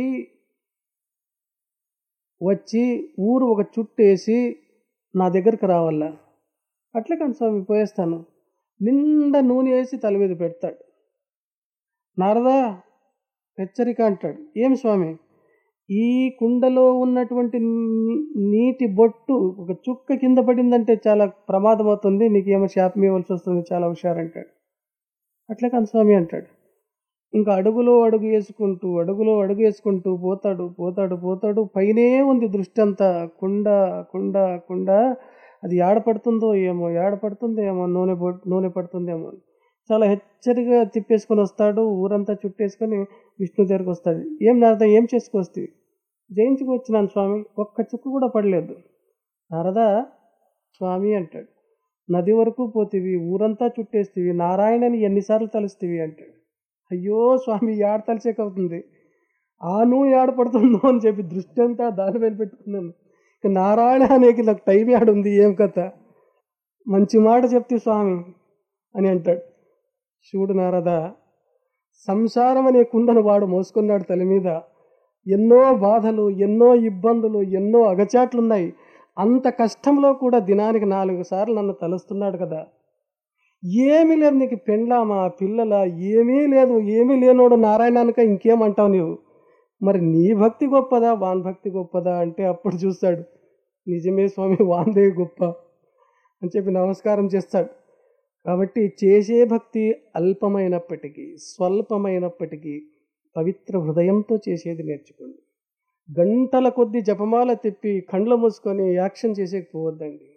వచ్చి ఊరు ఒక చుట్టూ వేసి నా దగ్గరకు రావాలా అట్లే కానీ స్వామి పోయేస్తాను నిండా నూనె వేసి తల మీద పెడతాడు నారదా హెచ్చరిక అంటాడు ఏం స్వామి ఈ కుండలో ఉన్నటువంటి నీ- నీటి బొట్టు ఒక చుక్క కింద పడిందంటే చాలా ప్రమాదం అవుతుంది నీకేమో శాపం ఇవ్వాల్సి వస్తుంది చాలా హుషారంటాడు అట్లే కాని స్వామి అంటాడు ఇంకా అడుగులో అడుగు వేసుకుంటూ అడుగులో అడుగు వేసుకుంటూ పోతాడు పోతాడు పోతాడు పైనే ఉంది దృష్టి అంతా కుండ కుండ కుండ అది ఏడ పడుతుందో ఏమో ఏడ పడుతుందో ఏమో నూనె బొ- నూనె పడుతుందేమో అని. చాలా హెచ్చరికగా తిప్పేసుకొని వస్తాడు ఊరంతా చుట్టేసుకొని విష్ణు దగ్గరకు వస్తాడు ఏం నారదా ఏం చేసుకొస్తే జయించుకు వచ్చినాను స్వామి ఒక్క చుక్కు కూడా పడలేదు నారదా స్వామి అంటాడు నది వరకు పోతివి ఊరంతా చుట్టేస్తీవి నారాయణని ఎన్నిసార్లు తలుస్తీవి అంటాడు అయ్యో స్వామి యాడ తలసేకవుతుంది ఆ నువ్వు యాడ పడుతుందో అని చెప్పి దృష్టి అంతా దాని మీద పెట్టుకున్నాను ఇక నారాయణ అనేకి నాకు టైం యాడుంది ఏం కథ మంచి మాట చెప్తే స్వామి అని అంటాడు శివుడు నారదా సంసారం అనే కుండను వాడు మోసుకున్నాడు తల మీద ఎన్నో బాధలు ఎన్నో ఇబ్బందులు ఎన్నో అగచాట్లున్నాయి అంత కష్టంలో కూడా దినానికి నాలుగు సార్లు నన్ను తలుస్తున్నాడు కదా ఏమీ లేదు నీకు పెండ్లామా పిల్లల ఏమీ లేదు ఏమీ లేనోడు నారాయణానిక ఇంకేమంటావు నీవు మరి నీ భక్తి గొప్పదా వాన్ భక్తి గొప్పదా అంటే అప్పుడు చూస్తాడు నిజమే స్వామి వాందే గొప్ప అని చెప్పి నమస్కారం చేస్తాడు కాబట్టి చేసే భక్తి అల్పమైనప్పటికీ స్వల్పమైనప్పటికీ పవిత్ర హృదయంతో చేసేది నేర్చుకోండి గంటల కొద్ది జపమాల తిప్పి కండ్లు మూసుకొని యాక్షన్ చేసేకపోవద్దండి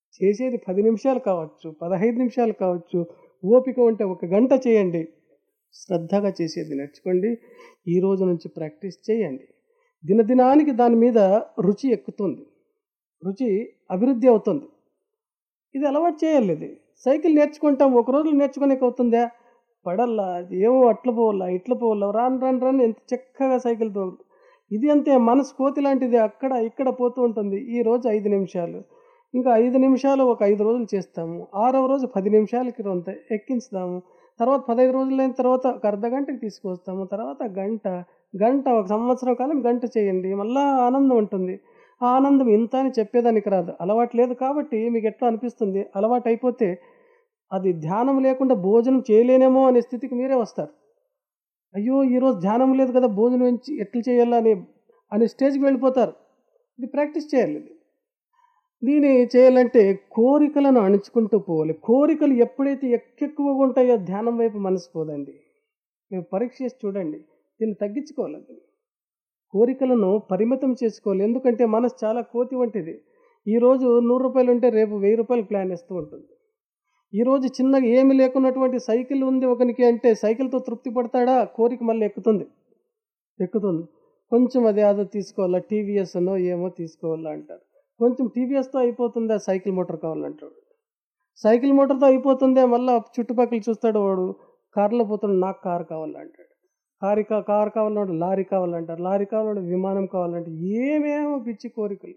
చేసేది పది నిమిషాలు కావచ్చు పదహైదు నిమిషాలు కావచ్చు ఓపిక ఉంటే ఒక గంట చేయండి శ్రద్ధగా చేసేది నేర్చుకోండి ఈ రోజు నుంచి ప్రాక్టీస్ చేయండి దినదినానికి దాని మీద రుచి ఎక్కుతుంది రుచి అభివృద్ధి అవుతుంది ఇది అలవాటు చేయాలి ఇది సైకిల్ నేర్చుకుంటాం ఒక రోజులో నేర్చుకోనికి అవుతుందా పడల్లా అది ఏమో అట్ల పోవాలా ఇట్ల పోవాలా రాను రాను రాను ఎంత చక్కగా సైకిల్ తో ఇది అంతే మనసు కోతి లాంటిది అక్కడ ఇక్కడ పోతూ ఉంటుంది ఈ రోజు ఐదు నిమిషాలు ఇంకా ఐదు నిమిషాలు ఒక ఐదు రోజులు చేస్తాము ఆరవ రోజు పది నిమిషాలకి రొంత ఎక్కించుదాము తర్వాత పదహైదు రోజులు అయిన తర్వాత ఒక అర్ధ గంటకి తీసుకొస్తాము తర్వాత గంట గంట ఒక సంవత్సరం కాలం గంట చేయండి మళ్ళా ఆనందం ఉంటుంది ఆ ఆనందం ఇంత అని చెప్పేదానికి రాదు అలవాటు లేదు కాబట్టి మీకు ఎట్లా అనిపిస్తుంది అలవాటు అయిపోతే అది ధ్యానం లేకుండా భోజనం చేయలేనేమో అనే స్థితికి మీరే వస్తారు అయ్యో ఈరోజు ధ్యానం లేదు కదా భోజనం ఎంచి- ఎట్లా చేయాలా అని అనే స్టేజ్కి వెళ్ళిపోతారు ఇది ప్రాక్టీస్ చేయాలి ఇది దీన్ని చేయాలంటే కోరికలను అణుచుకుంటూ పోవాలి కోరికలు ఎప్పుడైతే ఎక్కెక్కువగా ఉంటాయో ధ్యానం వైపు మనసు పోదండి మీరు పరీక్ష చేసి చూడండి దీన్ని తగ్గించుకోవాలి అది. కోరికలను పరిమితం చేసుకోవాలి ఎందుకంటే మనసు చాలా కోతి వంటిది ఈరోజు నూరు రూపాయలు ఉంటే రేపు వెయ్యి రూపాయలు ప్లాన్ ఇస్తూ ఉంటుంది ఈరోజు చిన్నగా ఏమి లేకున్నటువంటి సైకిల్ ఉంది ఒకనికి అంటే సైకిల్తో తృప్తి పడతాడా కోరిక మళ్ళీ ఎక్కుతుంది ఎక్కుతుంది కొంచెం అది అదో తీసుకోవాలా టీవీఎస్ అనో ఏమో తీసుకోవాలా అంటారు కొంచెం టీవీఎస్తో అయిపోతుందా సైకిల్ మోటార్ కావాలంటాడు సైకిల్ మోటార్తో అయిపోతుందే మళ్ళీ చుట్టుపక్కల చూస్తాడు వాడు కార్లో పోతాడు నాకు కారు కావాలంటాడు కారు కా కారు కావాలన్నాడు లారీ కావాలంటారు లారీ కావాలంటే విమానం కావాలంటే ఏమేమో పిచ్చి కోరికలు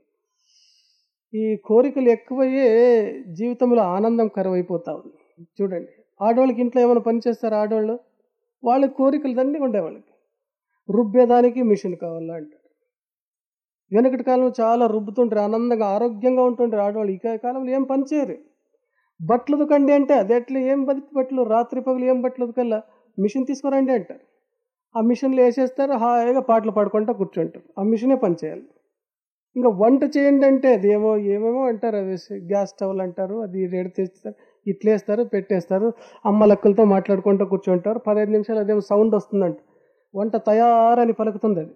ఈ కోరికలు ఎక్కువయ్యే జీవితంలో ఆనందం కరువైపోతా ఉంది చూడండి ఆడవాళ్ళకి ఇంట్లో ఏమైనా పని చేస్తారు ఆడవాళ్ళు వాళ్ళ కోరికలు దండిగా ఉండే వాళ్ళకి రుబ్బేదానికి మిషన్ కావాలా అంటారు వెనకటి కాలంలో చాలా రుబ్బుతుంటారు ఆనందంగా ఆరోగ్యంగా ఉంటుంటారు ఆడవాళ్ళు ఈ కాలంలో ఏం పని చేయరు బట్టలు ఉతకండి అంటే అది ఎట్లా ఏం బతి బట్టలు రాత్రి పగలు ఏం బట్టలు ఉతకల్లా మిషన్ తీసుకురండి అంటారు ఆ మిషన్లో వేసేస్తారు హాయిగా పాటలు పాడుకుంటూ కూర్చుంటారు ఆ మిషనే పని చేయాలి ఇంకా వంట చేయండి అంటే అది ఏమో ఏమేమో అంటారు అవి గ్యాస్ స్టవ్లు అంటారు అది రెడీ తెస్తారు ఇట్లేస్తారు పెట్టేస్తారు అమ్మ లెక్కలతో మాట్లాడుకుంటూ కూర్చుంటారు పదహైదు నిమిషాలు అదేమో సౌండ్ వస్తుందంట వంట తయారని పలుకుతుంది అది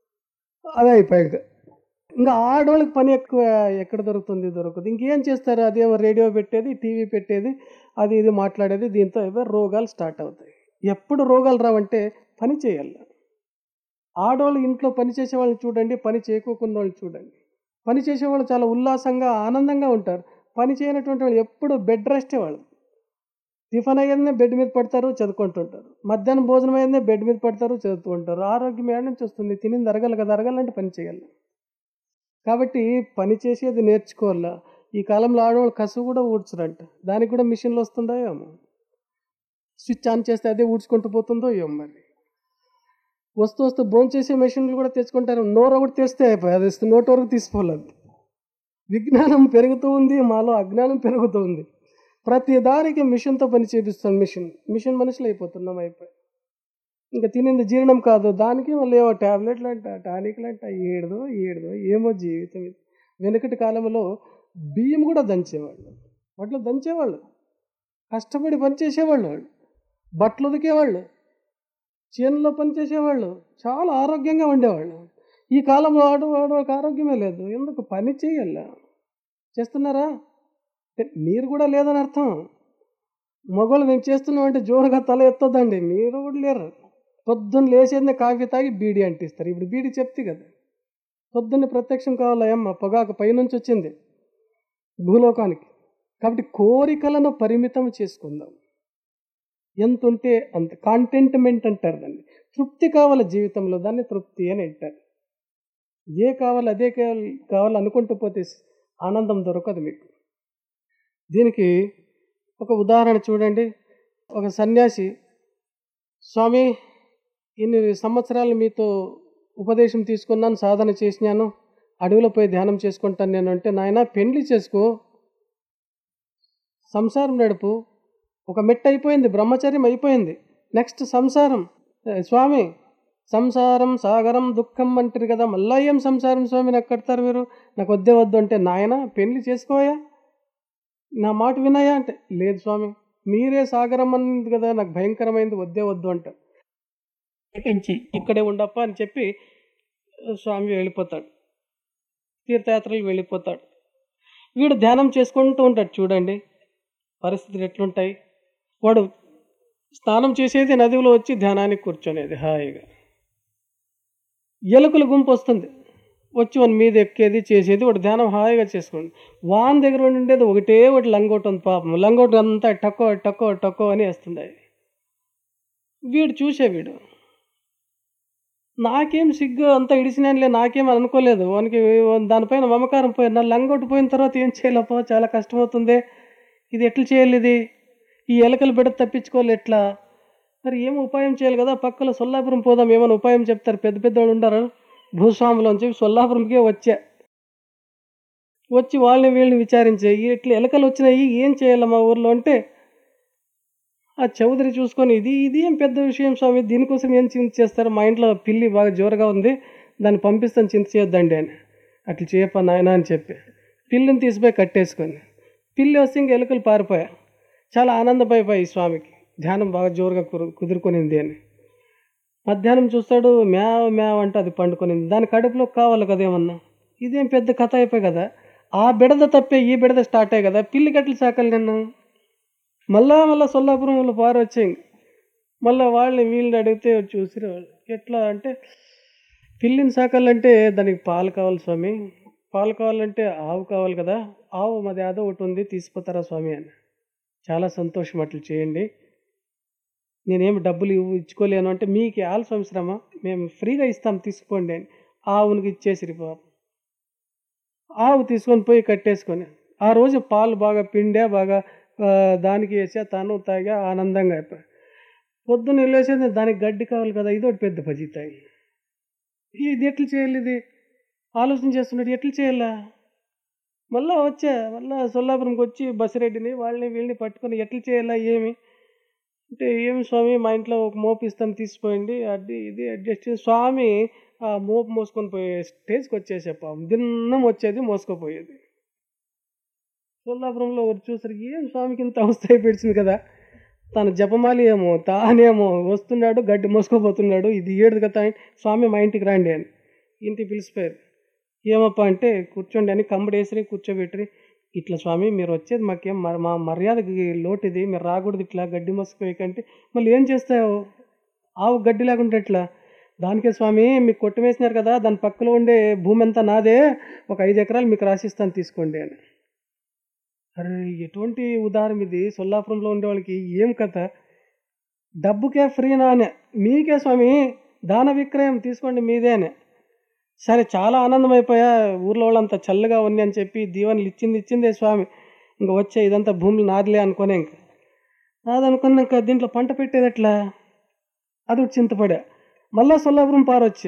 అదే అయిపోయాక ఇంకా ఆడవాళ్ళకి పని ఎక్కువ ఎక్కడ దొరుకుతుంది దొరకదు ఇంకేం చేస్తారు అదేమో రేడియో పెట్టేది టీవీ పెట్టేది అది ఇది మాట్లాడేది దీంతో ఏవో రోగాలు స్టార్ట్ అవుతాయి ఎప్పుడు రోగాలు రావంటే పని చేయాలి ఆడవాళ్ళు ఇంట్లో పని చేసే వాళ్ళని చూడండి పని చేయకోకుండా వాళ్ళని చూడండి పని చేసే వాళ్ళు చాలా ఉల్లాసంగా ఆనందంగా ఉంటారు పని చేయనటువంటి వాళ్ళు ఎప్పుడు బెడ్ రెస్టే వాళ్ళు టిఫన్ అయ్యేదే బెడ్ మీద పడతారు చదువుకుంటుంటారు మధ్యాహ్నం భోజనం అయ్యేదే బెడ్ మీద పడతారు చదువుతూ ఉంటారు ఆరోగ్యం ఏడ నుంచి వస్తుంది తినింది అరగాలి కదా అరగాలంటే పని చేయాలి కాబట్టి పని చేసేది నేర్చుకోవాలా ఈ కాలంలో ఆడవాళ్ళు కసువు కూడా ఊడ్చరంట దానికి కూడా మిషన్లు వస్తుందో ఏమో స్విచ్ ఆన్ చేస్తే అదే ఊడ్చుకుంటూ పోతుందో ఏమో మరి వస్తూ వస్తూ భోజనం చేసే మెషిన్లు కూడా తెచ్చుకుంటారు నోరు ఒకటి తెస్తే అయిపోయి అది ఇస్తే నోటి వరకు తీసుకోలేదు విజ్ఞానం పెరుగుతూ ఉంది మాలో అజ్ఞానం పెరుగుతూ ఉంది ప్రతి దానికి మిషన్తో పని చేపిస్తాం మిషన్ మిషన్ మనుషులు అయిపోతున్నాం అయిపోయి ఇంకా తినింది జీర్ణం కాదు దానికి మళ్ళీ ఏవో ట్యాబ్లెట్లు అంట టానిక్లు అంట ఏడుదో ఏడుదో ఏమో జీవితం ఇది వెనకటి కాలంలో బియ్యం కూడా దంచేవాళ్ళు వాటిలో దంచేవాళ్ళు కష్టపడి పని చేసేవాళ్ళు వాళ్ళు బట్టలు ఉతికేవాళ్ళు చేనులో పని చేసేవాళ్ళు చాలా ఆరోగ్యంగా ఉండేవాళ్ళు ఈ కాలంలో ఆడు ఆడవాళ్ళకి ఆరోగ్యమే లేదు ఎందుకు పని చేయాల చేస్తున్నారా అంటే మీరు కూడా లేదని అర్థం మగవాళ్ళు మేము చేస్తున్నాం అంటే జోరుగా తల ఎత్తొద్దండి మీరు కూడా లేరు పొద్దున్న లేచేది కాఫీ తాగి బీడీ అంటిస్తారు ఇప్పుడు బీడీ చెప్తే కదా పొద్దున్న ప్రత్యక్షం కావాలా అమ్మ పొగాకు పైనుంచి వచ్చింది భూలోకానికి కాబట్టి కోరికలను పరిమితం చేసుకుందాం ఎంత ఉంటే అంత కాంటెంట్మెంట్ అంటారు దాన్ని తృప్తి కావాలి జీవితంలో దాన్ని తృప్తి అని అంటారు ఏ కావాలి అదే కావాలి కావాలి అనుకుంటూ పోతే ఆనందం దొరకదు మీకు దీనికి ఒక ఉదాహరణ చూడండి ఒక సన్యాసి స్వామి ఇన్ని సంవత్సరాలు మీతో ఉపదేశం తీసుకున్నాను సాధన చేసినాను అడవిలో పోయి ధ్యానం చేసుకుంటాను నేను అంటే నాయన పెండ్లి చేసుకో సంసారం నడుపు ఒక మెట్టు అయిపోయింది బ్రహ్మచర్యం అయిపోయింది నెక్స్ట్ సంసారం ఏ, స్వామి సంసారం సాగరం దుఃఖం అంటారు కదా మళ్ళా ఏం సంసారం స్వామి నాకు కడతారు మీరు నాకు వద్దే వద్దు అంటే నాయన పెళ్లి చేసుకోయా నా మాట వినాయా అంటే లేదు స్వామి మీరే సాగరం అన్నది కదా నాకు భయంకరమైంది వద్దే వద్దు అంట ఇక్కడి ఇక్కడే ఉండప్ప అని చెప్పి స్వామి వెళ్ళిపోతాడు తీర్థయాత్రలు వెళ్ళిపోతాడు వీడు ధ్యానం చేసుకుంటూ ఉంటాడు చూడండి పరిస్థితులు ఎట్లుంటాయి వాడు స్నానం చేసేది నదిలో వచ్చి ధ్యానానికి కూర్చొనేది హాయిగా ఎలుకల గుంపు వస్తుంది వచ్చి వాని మీద ఎక్కేది చేసేది వాడు ధ్యానం హాయిగా చేసుకోండి వాన్ దగ్గర ఉండి ఉండేది ఒకటే ఒకటి లంగోట్ ఉంది పాపం లంగోట్ అంతా టక్కో టక్కో టక్కో అని వేస్తుండే వీడు చూసే వీడు నాకేం సిగ్గు అంతా ఇడిసినానులే నాకేం అనుకోలేదు వానికి దానిపైన మమకారం పోయి నా లంగొట్టు పోయిన తర్వాత ఏం చేయలేపో చాలా కష్టమవుతుంది ఇది ఎట్లా చేయాలి ఇది ఈ ఎలకలు బిడ్డ తప్పించుకోవాలి ఎట్లా మరి ఏం ఉపాయం చేయాలి కదా పక్కలో సొల్లాపురం పోదాం ఏమైనా ఉపాయం చెప్తారు పెద్ద పెద్ద వాళ్ళు ఉండరు భూస్వాములు అని చెప్పి సొల్లాపురంకే వచ్చా వచ్చి వాళ్ళని వీళ్ళని విచారించే ఇట్లా ఎలకలు వచ్చినాయి ఏం చేయాలి మా ఊర్లో అంటే ఆ చౌదరి చూసుకొని ఇది ఇది ఏం పెద్ద విషయం స్వామి దీనికోసం ఏం చింత చేస్తారు మా ఇంట్లో పిల్లి బాగా జోరుగా ఉంది దాన్ని పంపిస్తాను చింత చేయొద్దండి అని అట్లా చేయప్ప నాయన అని చెప్పి పిల్లిని తీసిపోయి కట్టేసుకొని పిల్లి వస్తే ఇంక ఎలుకలు పారిపోయా చాలా ఆనందమైపోయి స్వామికి ధ్యానం బాగా జోరుగా కురు కుదురుకొనింది అని మధ్యాహ్నం చూస్తాడు మ్యావ్ మ్యావ్ అంటే అది పండుకొనింది దాని కడుపులో కావాలి కదా ఏమన్నా ఇదేం పెద్ద కథ అయిపోయి కదా ఆ బిడద తప్పే ఈ బిడద స్టార్ట్ అయ్యి కదా పిల్లి గట్లు సాకలి నిన్ను మళ్ళా మళ్ళా సొల్లాపురంలో పారు వచ్చాయి మళ్ళీ వాళ్ళని వీళ్ళని అడిగితే చూసిరు వాళ్ళు ఎట్లా అంటే పిల్లిని సాకాలంటే దానికి పాలు కావాలి స్వామి పాలు కావాలంటే ఆవు కావాలి కదా ఆవు మాది అదో ఒకటి ఉంది తీసుకుపోతారా స్వామి అని చాలా సంతోషం అట్లా చేయండి నేనేమి డబ్బులు ఇవ్వు ఇచ్చుకోలేను అంటే మీకు ఆలస్యం శ్రమ మేము ఫ్రీగా ఇస్తాం తీసుకోండి అని ఆవునికి ఇచ్చేసిరి పాపం ఆవు తీసుకొని పోయి కట్టేసుకొని ఆ రోజు పాలు బాగా పిండే బాగా ఆ, దానికి వేసా తను తాగా ఆనందంగా అయిపోయి పొద్దున్న వెళ్ళేసేది దానికి గడ్డి కావాలి కదా ఇది ఒకటి పెద్ద పజితాయి ఇది ఎట్లా చేయాలి ఇది ఆలోచన చేస్తున్నాడు ఎట్లా చేయాలా మళ్ళా వచ్చా మళ్ళా సొల్లాపురంకి వచ్చి బసిరెడ్డిని వాళ్ళని వీళ్ళని పట్టుకొని ఎట్లా చేయాలా ఏమి అంటే ఏమి స్వామి మా ఇంట్లో ఒక మోపు ఇస్తాం తీసిపోయింది అది ఇది అడ్జస్ట్ చేసి స్వామి ఆ మోపు మోసుకొని పోయే స్టేజ్కి వచ్చేసే పాపం దిన్నం వచ్చేది మోసుకుపోయేది సొల్లాపురంలో ఒకరు చూసరికి ఏం స్వామికి ఇంత అవస్థ అయిపోయింది కదా తన జపమాలి ఏమో తానేమో వస్తున్నాడు గడ్డి మోసుకోపోతున్నాడు ఇది ఏడు కదా స్వామి మా ఇంటికి రండి అని ఇంటికి పిలిచిపోయారు ఏమప్పా అంటే కూర్చోండి అని కంబడేసి కూర్చోబెట్టి ఇట్లా స్వామి మీరు వచ్చేది మాకేం మరి మా మర్యాదకి లోటు ఇది మీరు రాకూడదు ఇట్లా గడ్డి మోసుకుపోయకంటే మళ్ళీ ఏం చేస్తావు ఆవు గడ్డి లేకుంటే ఎట్లా దానికే స్వామి మీకు కొట్టమేసినారు కదా దాని పక్కలో ఉండే భూమి అంతా నాదే ఒక ఐదు ఎకరాలు మీకు రాసిస్తాను తీసుకోండి అని అరే ఎటువంటి ఉదాహరణ ఇది సొల్లాపురంలో ఉండే వాళ్ళకి ఏం కథ డబ్బుకే ఫ్రీనా అని మీకే స్వామి దాన విక్రయం తీసుకోండి మీదే అని సరే చాలా ఆనందం అయిపోయా ఊర్లో వాళ్ళంతా చల్లగా ఉంది అని చెప్పి దీవెనలు ఇచ్చింది ఇచ్చిందే స్వామి ఇంకా వచ్చే ఇదంతా భూములు నాదిలే అనుకోనే ఇంకా నాదనుకున్నాక దీంట్లో పంట పెట్టేది ఎట్లా అది ఒకటి చింతపడా మళ్ళా సొల్లాపురం పారొచ్చే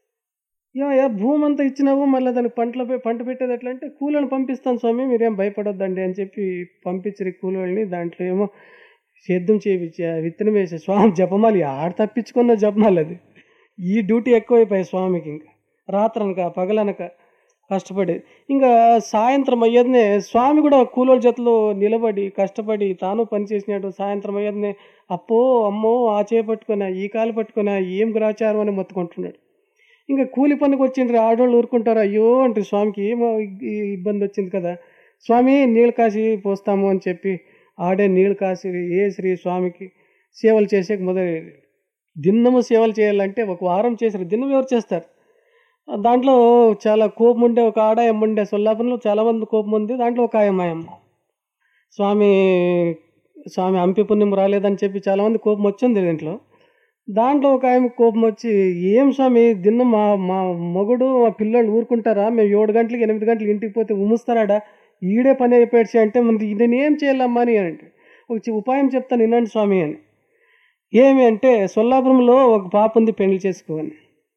ఏ భూమి అంతా ఇచ్చినావు మళ్ళీ దానికి పంటలో పోయి పంట పెట్టేది ఎట్లా అంటే కూలీలను పంపిస్తాను స్వామి మీరేం భయపడొద్దండి అని చెప్పి పంపించరు కూలీలని దాంట్లో ఏమో సేద్యం చేయించే విత్తనం వేసే స్వామి జపమాలి ఆడ తప్పించుకున్న జపమాలి అది ఈ డ్యూటీ ఎక్కువైపోయాయి స్వామికి ఇంకా రాత్రనక పగలనక కష్టపడి ఇంకా సాయంత్రం అయ్యేదినే స్వామి కూడా కూలోళ్ళ జతలో నిలబడి కష్టపడి తాను పని చేసినాడు సాయంత్రం అయ్యేదినే అప్పో అమ్మో ఆ చేయి పట్టుకున్నా ఈ కాలు పట్టుకున్నా ఏం గ్రాచారం అని మొత్తుకుంటున్నాడు ఇంకా కూలి పనికి వచ్చిండ్రు ఆడవాళ్ళు ఊరుకుంటారు అయ్యో అంటే స్వామికి ఏమో ఈ ఇబ్బంది వచ్చింది కదా స్వామి నీళ్ళు కాసి పోస్తాము అని చెప్పి ఆడే నీళ్ళు కాసి ఏ శ్రీ స్వామికి సేవలు చేసే మొదలు దిన్నము సేవలు చేయాలంటే ఒక వారం చేశారు దినం ఎవరు చేస్తారు దాంట్లో చాలా కోపం ఉండే ఒక ఆడాయం ఉండే సొల్లాపురంలో చాలామంది కోపం ఉంది దాంట్లో ఒక ఆయమాయమ్మ స్వామి స్వామి హంపి పుణ్యం రాలేదని చెప్పి చాలామంది కోపం వచ్చింది దీంట్లో దాంట్లో ఒక ఆయన కోపం వచ్చి ఏం స్వామి దిన్న మా మా మొగుడు మా పిల్లలు ఊరుకుంటారా మేము ఏడు గంటలకి ఎనిమిది గంటలకి ఇంటికి పోతే ఉముస్తారాడా ఈడే పని అయిపోయాడు అంటే మరి నేను ఏం చేయాలమ్మా అని అంటే ఒక చి- ఉపాయం చెప్తాను వినండి స్వామి అని ఏమి అంటే సొల్లాపురంలో ఒక పాప ఉంది పెళ్లి చేసుకోని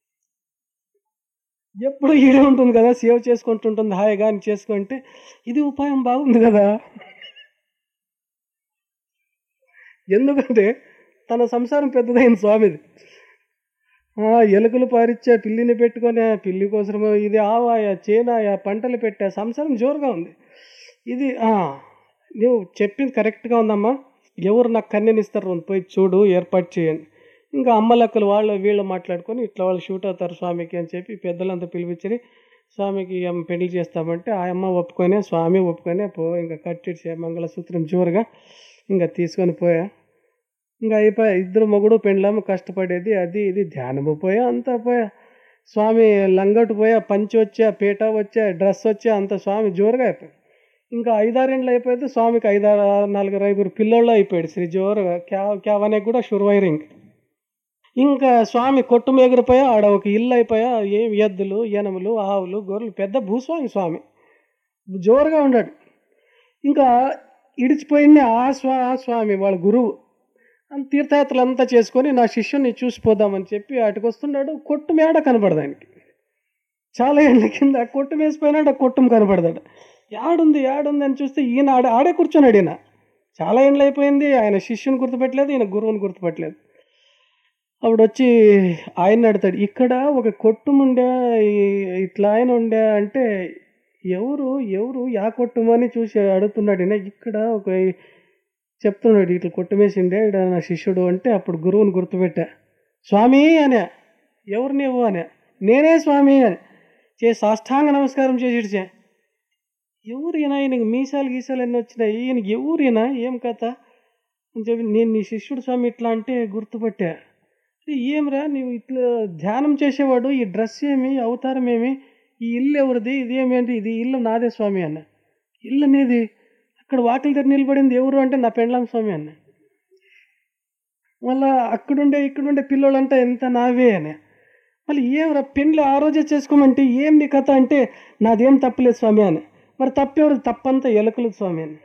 ఎప్పుడు ఈడే ఉంటుంది కదా సేవ చేసుకుంటుంటుంది హాయిగా అని చేసుకుంటే ఇది ఉపాయం బాగుంది కదా ఎందుకంటే తన సంసారం పెద్దదైంది స్వామిది ఆ, ఎలుకలు పారిచ్చా పిల్లిని పెట్టుకొని ఆ పిల్లి కోసం ఇది ఆవాయా చేనాయా పంటలు పెట్టా సంసారం జోరుగా ఉంది ఇది ఆ, నువ్వు చెప్పింది కరెక్ట్గా ఉందమ్మా ఎవరు నాకు కన్యనిస్తారు పోయి చూడు ఏర్పాటు చేయండి ఇంకా అమ్మలక్కలు వాళ్ళు వీళ్ళు మాట్లాడుకొని ఇట్లా వాళ్ళు షూట్ అవుతారు స్వామికి అని చెప్పి పెద్దలంతా పిలిపించి స్వామికి అమ్మ పెళ్లి చేస్తామంటే ఆ అమ్మ ఒప్పుకొని స్వామి ఒప్పుకొని పో ఇంకా కట్టించే మంగళసూత్రం జోరుగా ఇంకా తీసుకొని పోయా ఇంకా అయిపోయా ఇద్దరు మొగుడు పెండ్లాము కష్టపడేది అది ఇది ధ్యానము పోయా అంతా పోయా స్వామి లంగోటు పోయా పంచి వచ్చా పీట వచ్చా డ్రెస్ వచ్చా అంత స్వామి జోరుగా అయిపోయి ఇంకా ఐదారేండ్లు అయిపోతే స్వామికి ఐదారు నలుగురు ఐదుగురు పిల్లోళ్ళు అయిపోయాడు శ్రీ జోరుగా క్యా క్యావనే కూడా షురువైరింగ్ ఇంకా స్వామి కొట్టు మేగిరిపోయా ఆడ ఒక ఇల్లు అయిపోయా ఏం ఎద్దులు ఏనములు ఆవులు గొర్రెలు పెద్ద భూస్వామి స్వామి జోరుగా ఉన్నాడు ఇంకా ఇడిచిపోయింది ఆ స్వా ఆ స్వామి వాళ్ళ గురువు అంత తీర్థయాత్రలు అంతా చేసుకొని నా శిష్యుని చూసిపోదామని చెప్పి అటుకు వస్తున్నాడు కొట్టు మేడ కనపడదు ఆయనకి చాలా ఏళ్ళ కింద కొట్టు వేసిపోయినాడు ఆ కొట్టుం కనపడదాడు యాడుంది యాడుంది అని చూస్తే ఈయన ఆడే ఆడే కూర్చున్నాడు ఈయన చాలా ఏళ్ళు అయిపోయింది ఆయన శిష్యుని గుర్తుపెట్టలేదు ఈయన గురువుని గుర్తుపెట్టలేదు అప్పుడు వచ్చి ఆయన అడతాడు ఇక్కడ ఒక కొట్టుముండే ఇట్లా ఆయన ఉండే అంటే ఎవరు ఎవరు యా కొట్టుమని చూసి అడుగుతున్నాడు ఈయన ఇక్కడ ఒక చెప్తున్నాడు ఇట్లా కొట్టుమేసిండే ఇక్కడ నా శిష్యుడు అంటే అప్పుడు గురువుని గుర్తుపెట్టా స్వామి అనే ఎవరు నీవు అనే నేనే స్వామి అని చే సాష్టాంగ నమస్కారం చేసిడిచే ఎవరు ఈయన ఈయనకి మీసాలు గీసాలు ఎన్ని వచ్చినాయి ఈయనకి ఎవరు ఈయన ఏం కథ అని చెప్పి నేను నీ శిష్యుడు స్వామి ఇట్లా అంటే గుర్తుపట్టా ఏమిరా నీవు ఇట్లా ధ్యానం చేసేవాడు ఈ డ్రెస్ ఏమి అవతారం ఏమి ఈ ఇల్లు ఎవరిది ఇది ఏమి అంటే ఇది ఇల్లు నాదే స్వామి అన్న ఇల్లు నీది అక్కడ వాకిలి దగ్గర నిలబడింది ఎవరు అంటే నా పెండ్లాం స్వామి అన్న మళ్ళా అక్కడుండే ఇక్కడుండే పిల్లలంటే ఎంత నావే అని మళ్ళీ ఏమరా పెండ్లు ఆ రోజే చేసుకోమంటే ఏం నీ కథ అంటే నాదేం తప్పలేదు స్వామి అని మరి తప్పేవాడు తప్పంతా ఎలకలు స్వామి అని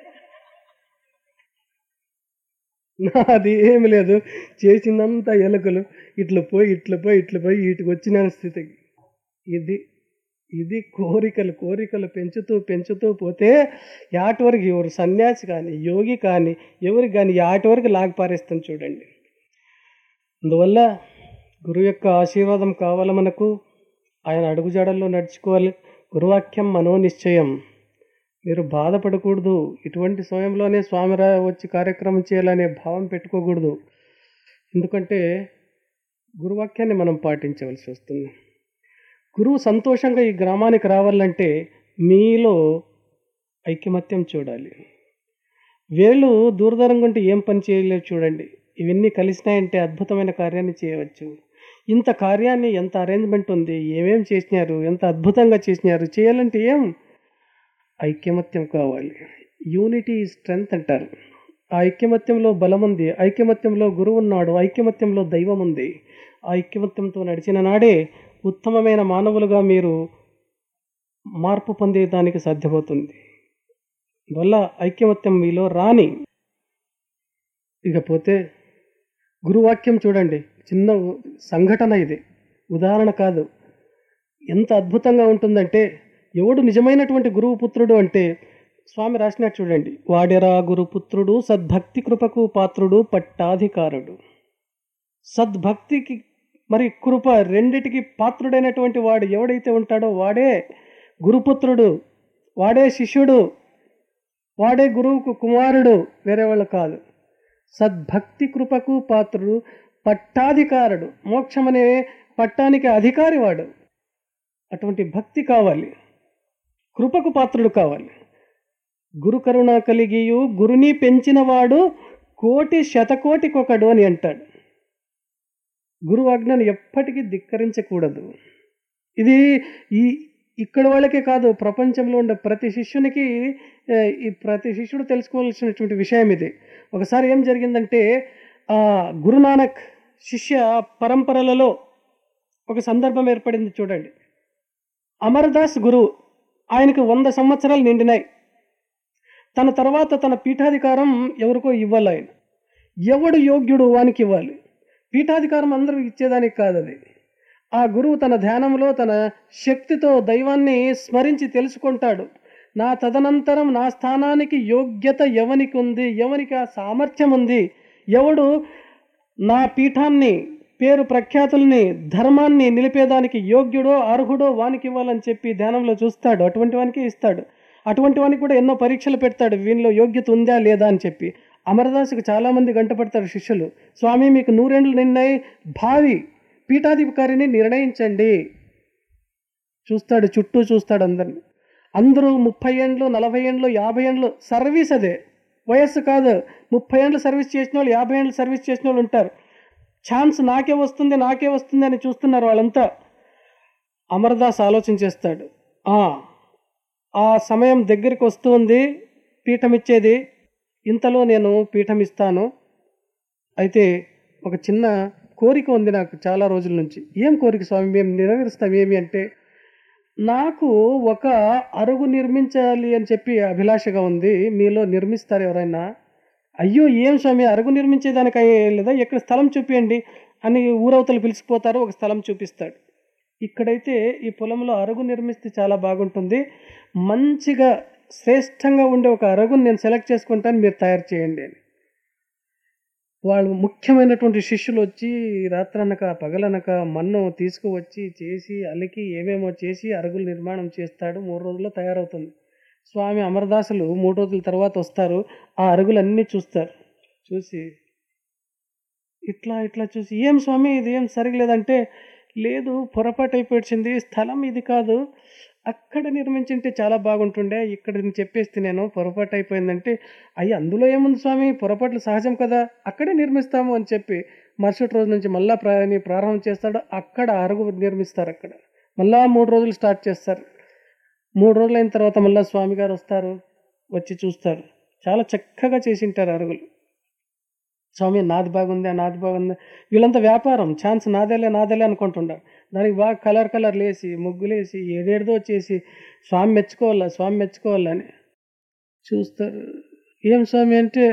నాది ఏమి లేదు చేసిందంతా ఎలకలు ఇట్లా పోయి ఇట్లా పోయి ఇట్లా పోయి వీటికి వచ్చిన స్థితికి ఇది ఇది కోరికలు కోరికలు పెంచుతూ పెంచుతూ పోతే యాటి వరకు ఎవరు సన్యాసి కానీ యోగి కానీ ఎవరికి కానీ యాటి వరకు లాగి పారేస్తాను చూడండి అందువల్ల గురువు యొక్క ఆశీర్వాదం కావాలి మనకు ఆయన అడుగుజాడల్లో నడుచుకోవాలి గురువాక్యం మనోనిశ్చయం మీరు బాధపడకూడదు ఇటువంటి సమయంలోనే స్వామిరా వచ్చి కార్యక్రమం చేయాలనే భావం పెట్టుకోకూడదు ఎందుకంటే గురువాక్యాన్ని మనం పాటించవలసి వస్తుంది గురువు సంతోషంగా ఈ గ్రామానికి రావాలంటే మీలో ఐకమత్యం చూడాలి వేళ్ళు దూరదూరంగా ఉంటే ఏం పని చేయలేదు చూడండి ఇవన్నీ కలిసినాయంటే అద్భుతమైన కార్యాన్ని చేయవచ్చు ఇంత కార్యాన్ని ఎంత అరేంజ్మెంట్ ఉంది ఏమేం చేసినారు ఎంత అద్భుతంగా చేసినారు చేయాలంటే ఏం ఐక్యమత్యం కావాలి యూనిటీ స్ట్రెంగ్త్ అంటారు ఆ ఐక్యమత్యంలో బలం ఉంది ఐక్యమత్యంలో గురువు ఉన్నాడు ఐక్యమత్యంలో దైవం ఉంది ఆ ఐక్యమత్యంతో నడిచిన నాడే ఉత్తమమైన మానవులుగా మీరు మార్పు పొందేదానికి సాధ్యమవుతుంది వల్ల ఐక్యమత్యం మీలో రాని ఇకపోతే గురువాక్యం చూడండి చిన్న సంఘటన ఇది ఉదాహరణ కాదు ఎంత అద్భుతంగా ఉంటుందంటే ఎవడు నిజమైనటువంటి గురువు పుత్రుడు అంటే స్వామి రాసినట్టు చూడండి వాడెరా గురుపుత్రుడు సద్భక్తి కృపకు పాత్రుడు పట్టాధికారుడు సద్భక్తికి మరి కృప రెండిటికి పాత్రుడైనటువంటి వాడు ఎవడైతే ఉంటాడో వాడే గురుపుత్రుడు వాడే శిష్యుడు వాడే గురువుకు కుమారుడు వేరే వాళ్ళు కాదు సద్భక్తి కృపకు పాత్రుడు పట్టాధికారుడు మోక్షం అనే పట్టానికి అధికారి వాడు అటువంటి భక్తి కావాలి కృపకు పాత్రుడు కావాలి గురు కరుణ కలిగియు గురుని పెంచినవాడు కోటి శతకోటికొకడు అని అంటాడు గురువు ఆజ్ఞను ఎప్పటికీ ధిక్కరించకూడదు ఇది ఈ ఇక్కడ వాళ్ళకే కాదు ప్రపంచంలో ఉండే ప్రతి శిష్యునికి ఏ, ఈ ప్రతి శిష్యుడు తెలుసుకోవాల్సినటువంటి విషయం ఇది ఒకసారి ఏం జరిగిందంటే ఆ గురునానక్ శిష్య పరంపరలలో ఒక సందర్భం ఏర్పడింది చూడండి అమర్దాస్ గురువు ఆయనకు వంద సంవత్సరాలు నిండినాయి తన తర్వాత తన పీఠాధికారం ఎవరికో ఇవ్వాలి ఆయన ఎవడు యోగ్యుడు వానికి ఇవ్వాలి పీఠాధికారం అందరికి ఇచ్చేదానికి కాదు అది ఆ గురువు తన ధ్యానంలో తన శక్తితో దైవాన్ని స్మరించి తెలుసుకుంటాడు నా తదనంతరం నా స్థానానికి యోగ్యత ఎవనికి ఉంది ఎవనికి ఆ సామర్థ్యం ఉంది ఎవడు నా పీఠాన్ని పేరు ప్రఖ్యాతుల్ని ధర్మాన్ని నిలిపేదానికి యోగ్యుడో అర్హుడో వానికి ఇవ్వాలని చెప్పి ధ్యానంలో చూస్తాడు అటువంటి వానికి ఇస్తాడు అటువంటి వానికి కూడా ఎన్నో పరీక్షలు పెడతాడు వీనిలో యోగ్యత ఉందా లేదా అని చెప్పి అమరదాసుకు చాలామంది గంట పడతారు శిష్యులు స్వామి మీకు నూరేండ్లు నిన్నాయి భావి పీఠాధికారిని నిర్ణయించండి చూస్తాడు చుట్టూ చూస్తాడు అందరిని అందరూ ముప్పై ఏండ్లు నలభై ఏండ్లు యాభై ఏండ్లు సర్వీస్ అదే వయస్సు కాదు ముప్పై ఏండ్లు సర్వీస్ చేసిన వాళ్ళు యాభై ఏండ్లు సర్వీస్ చేసిన వాళ్ళు ఉంటారు ఛాన్స్ నాకే వస్తుంది నాకే వస్తుంది అని చూస్తున్నారు వాళ్ళంతా అమర్దాస్ ఆలోచన చేస్తాడు "ఆ, ఆ సమయం దగ్గరికి వస్తుంది పీఠం ఇచ్చేది ఇంతలో నేను పీఠం ఇస్తాను అయితే ఒక చిన్న కోరిక ఉంది నాకు చాలా రోజుల నుంచి ఏం కోరిక స్వామి మేము నెరవేరుస్తాం ఏమి అంటే నాకు ఒక అరుగు నిర్మించాలి అని చెప్పి అభిలాషగా ఉంది మీలో నిర్మిస్తారు ఎవరైనా అయ్యో ఏం స్వామి అరుగు నిర్మించేదానికి అయ్యే లేదా ఎక్కడ స్థలం చూపియండి అని ఊరవతలు పిలిచిపోతారు ఒక స్థలం చూపిస్తాడు ఇక్కడైతే ఈ పొలంలో అరుగు నిర్మిస్తే చాలా బాగుంటుంది మంచిగా శ్రేష్టంగా ఉండే ఒక అరుగుని నేను సెలెక్ట్ చేసుకుంటాను మీరు తయారు చేయండి అని వాళ్ళు ముఖ్యమైనటువంటి శిష్యులు వచ్చి రాత్రనక పగలనక మన్ను తీసుకువచ్చి చేసి అలికి ఏమేమో చేసి అరుగులు నిర్మాణం చేస్తాడు మూడు రోజుల్లో తయారవుతుంది స్వామి అమరదాసులు మూడు రోజుల తర్వాత వస్తారు ఆ అరుగులన్నీ చూస్తారు చూసి ఇట్లా ఇట్లా చూసి ఏం స్వామి ఇది ఏం సరిగలేదంటే లేదు పొరపాటు అయిపోయింది స్థలం ఇది కాదు అక్కడ నిర్మించింటే చాలా బాగుంటుండే ఇక్కడ నేను చెప్పేస్తే నేను పొరపాటు అయిపోయిందంటే అయ్యి అందులో ఏముంది స్వామి పొరపాట్లు సహజం కదా అక్కడే నిర్మిస్తాము అని చెప్పి మరుసటి రోజు నుంచి మళ్ళా ప్రయాణి ప్రారంభం చేస్తాడు అక్కడ అరుగు నిర్మిస్తారు అక్కడ మళ్ళా మూడు రోజులు స్టార్ట్ చేస్తారు మూడు రోజులు అయిన తర్వాత మళ్ళీ స్వామి గారు వస్తారు వచ్చి చూస్తారు చాలా చక్కగా చేసింటారు అరుగులు స్వామి నాది బాగుంది నాది బాగుంది వీళ్ళంతా వ్యాపారం ఛాన్స్ నాదేలే నాదేలే అనుకుంటుంటారు దానికి బాగా కలర్ కలర్ లేసి ముగ్గులేసి ఏదేదో చేసి స్వామి మెచ్చుకోవాలా స్వామి మెచ్చుకోవాలని చూస్తారు ఏం స్వామి అంటే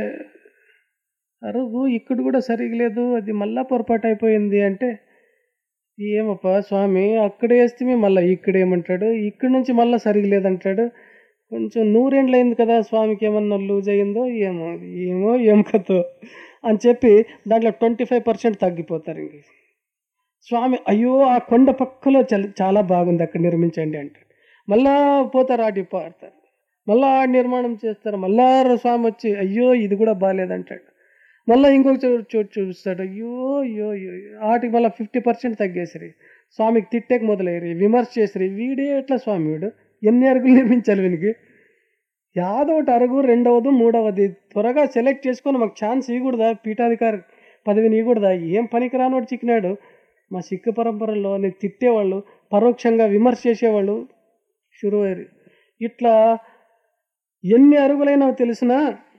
అరుగు ఇక్కడ కూడా సరిగా లేదు అది మళ్ళా పొరపాటు అయిపోయింది అంటే ఏమప్పా స్వామి అక్కడ వేస్తే మళ్ళీ ఇక్కడ ఏమంటాడు ఇక్కడి నుంచి మళ్ళీ సరిగా లేదంటాడు కొంచెం నూరేండ్లు అయింది కదా స్వామికి ఏమన్నా లూజ్ అయిందో ఏమో ఏమో ఏం కథో అని చెప్పి దాంట్లో ట్వంటీ ఫైవ్ పర్సెంట్ తగ్గిపోతారు ఇంక స్వామి అయ్యో ఆ కొండ పక్కలో చల- చాలా బాగుంది అక్కడ నిర్మించండి అంటాడు మళ్ళా పోతారు ఆడి పాడతారు మళ్ళా ఆడి నిర్మాణం చేస్తారు మళ్ళా స్వామి వచ్చి అయ్యో ఇది కూడా బాగాలేదంటాడు మళ్ళీ ఇంకొక చోటు చోటు చూపిస్తాడు అయ్యో అయ్యో అయ్యో అయ్యో. ఆటికి మళ్ళీ ఫిఫ్టీ పర్సెంట్ తగ్గేసరి స్వామికి తిట్టేకి మొదలయ్యారు విమర్శ చేసిరి వీడే ఎట్లా స్వామి వీడు ఎన్ని అరుగులు నిర్మించాలి వీనికి యాదొకటి అరుగు రెండవది మూడవది త్వరగా సెలెక్ట్ చేసుకొని మాకు ఛాన్స్ ఇవ్వకూడదా పీఠాధికారి పదవిని ఇవ్వకూడదా ఏం పనికిరానోడు చిక్కినాడు మా సిక్కు పరంపరలో నేను తిట్టేవాళ్ళు పరోక్షంగా విమర్శ చేసేవాళ్ళు షురువైరు ఇట్లా ఎన్ని అరుగులైనా తెలిసినా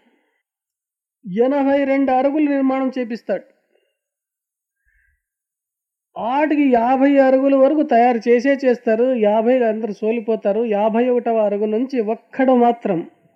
ఎనభై రెండు అరుగులు నిర్మాణం చేపిస్తాడు ఆటికి యాభై అరుగుల వరకు తయారు చేసే చేస్తారు యాభై అందరు సోలిపోతారు యాభై ఒకటవ అరుగు నుంచి ఒక్కడు మాత్రం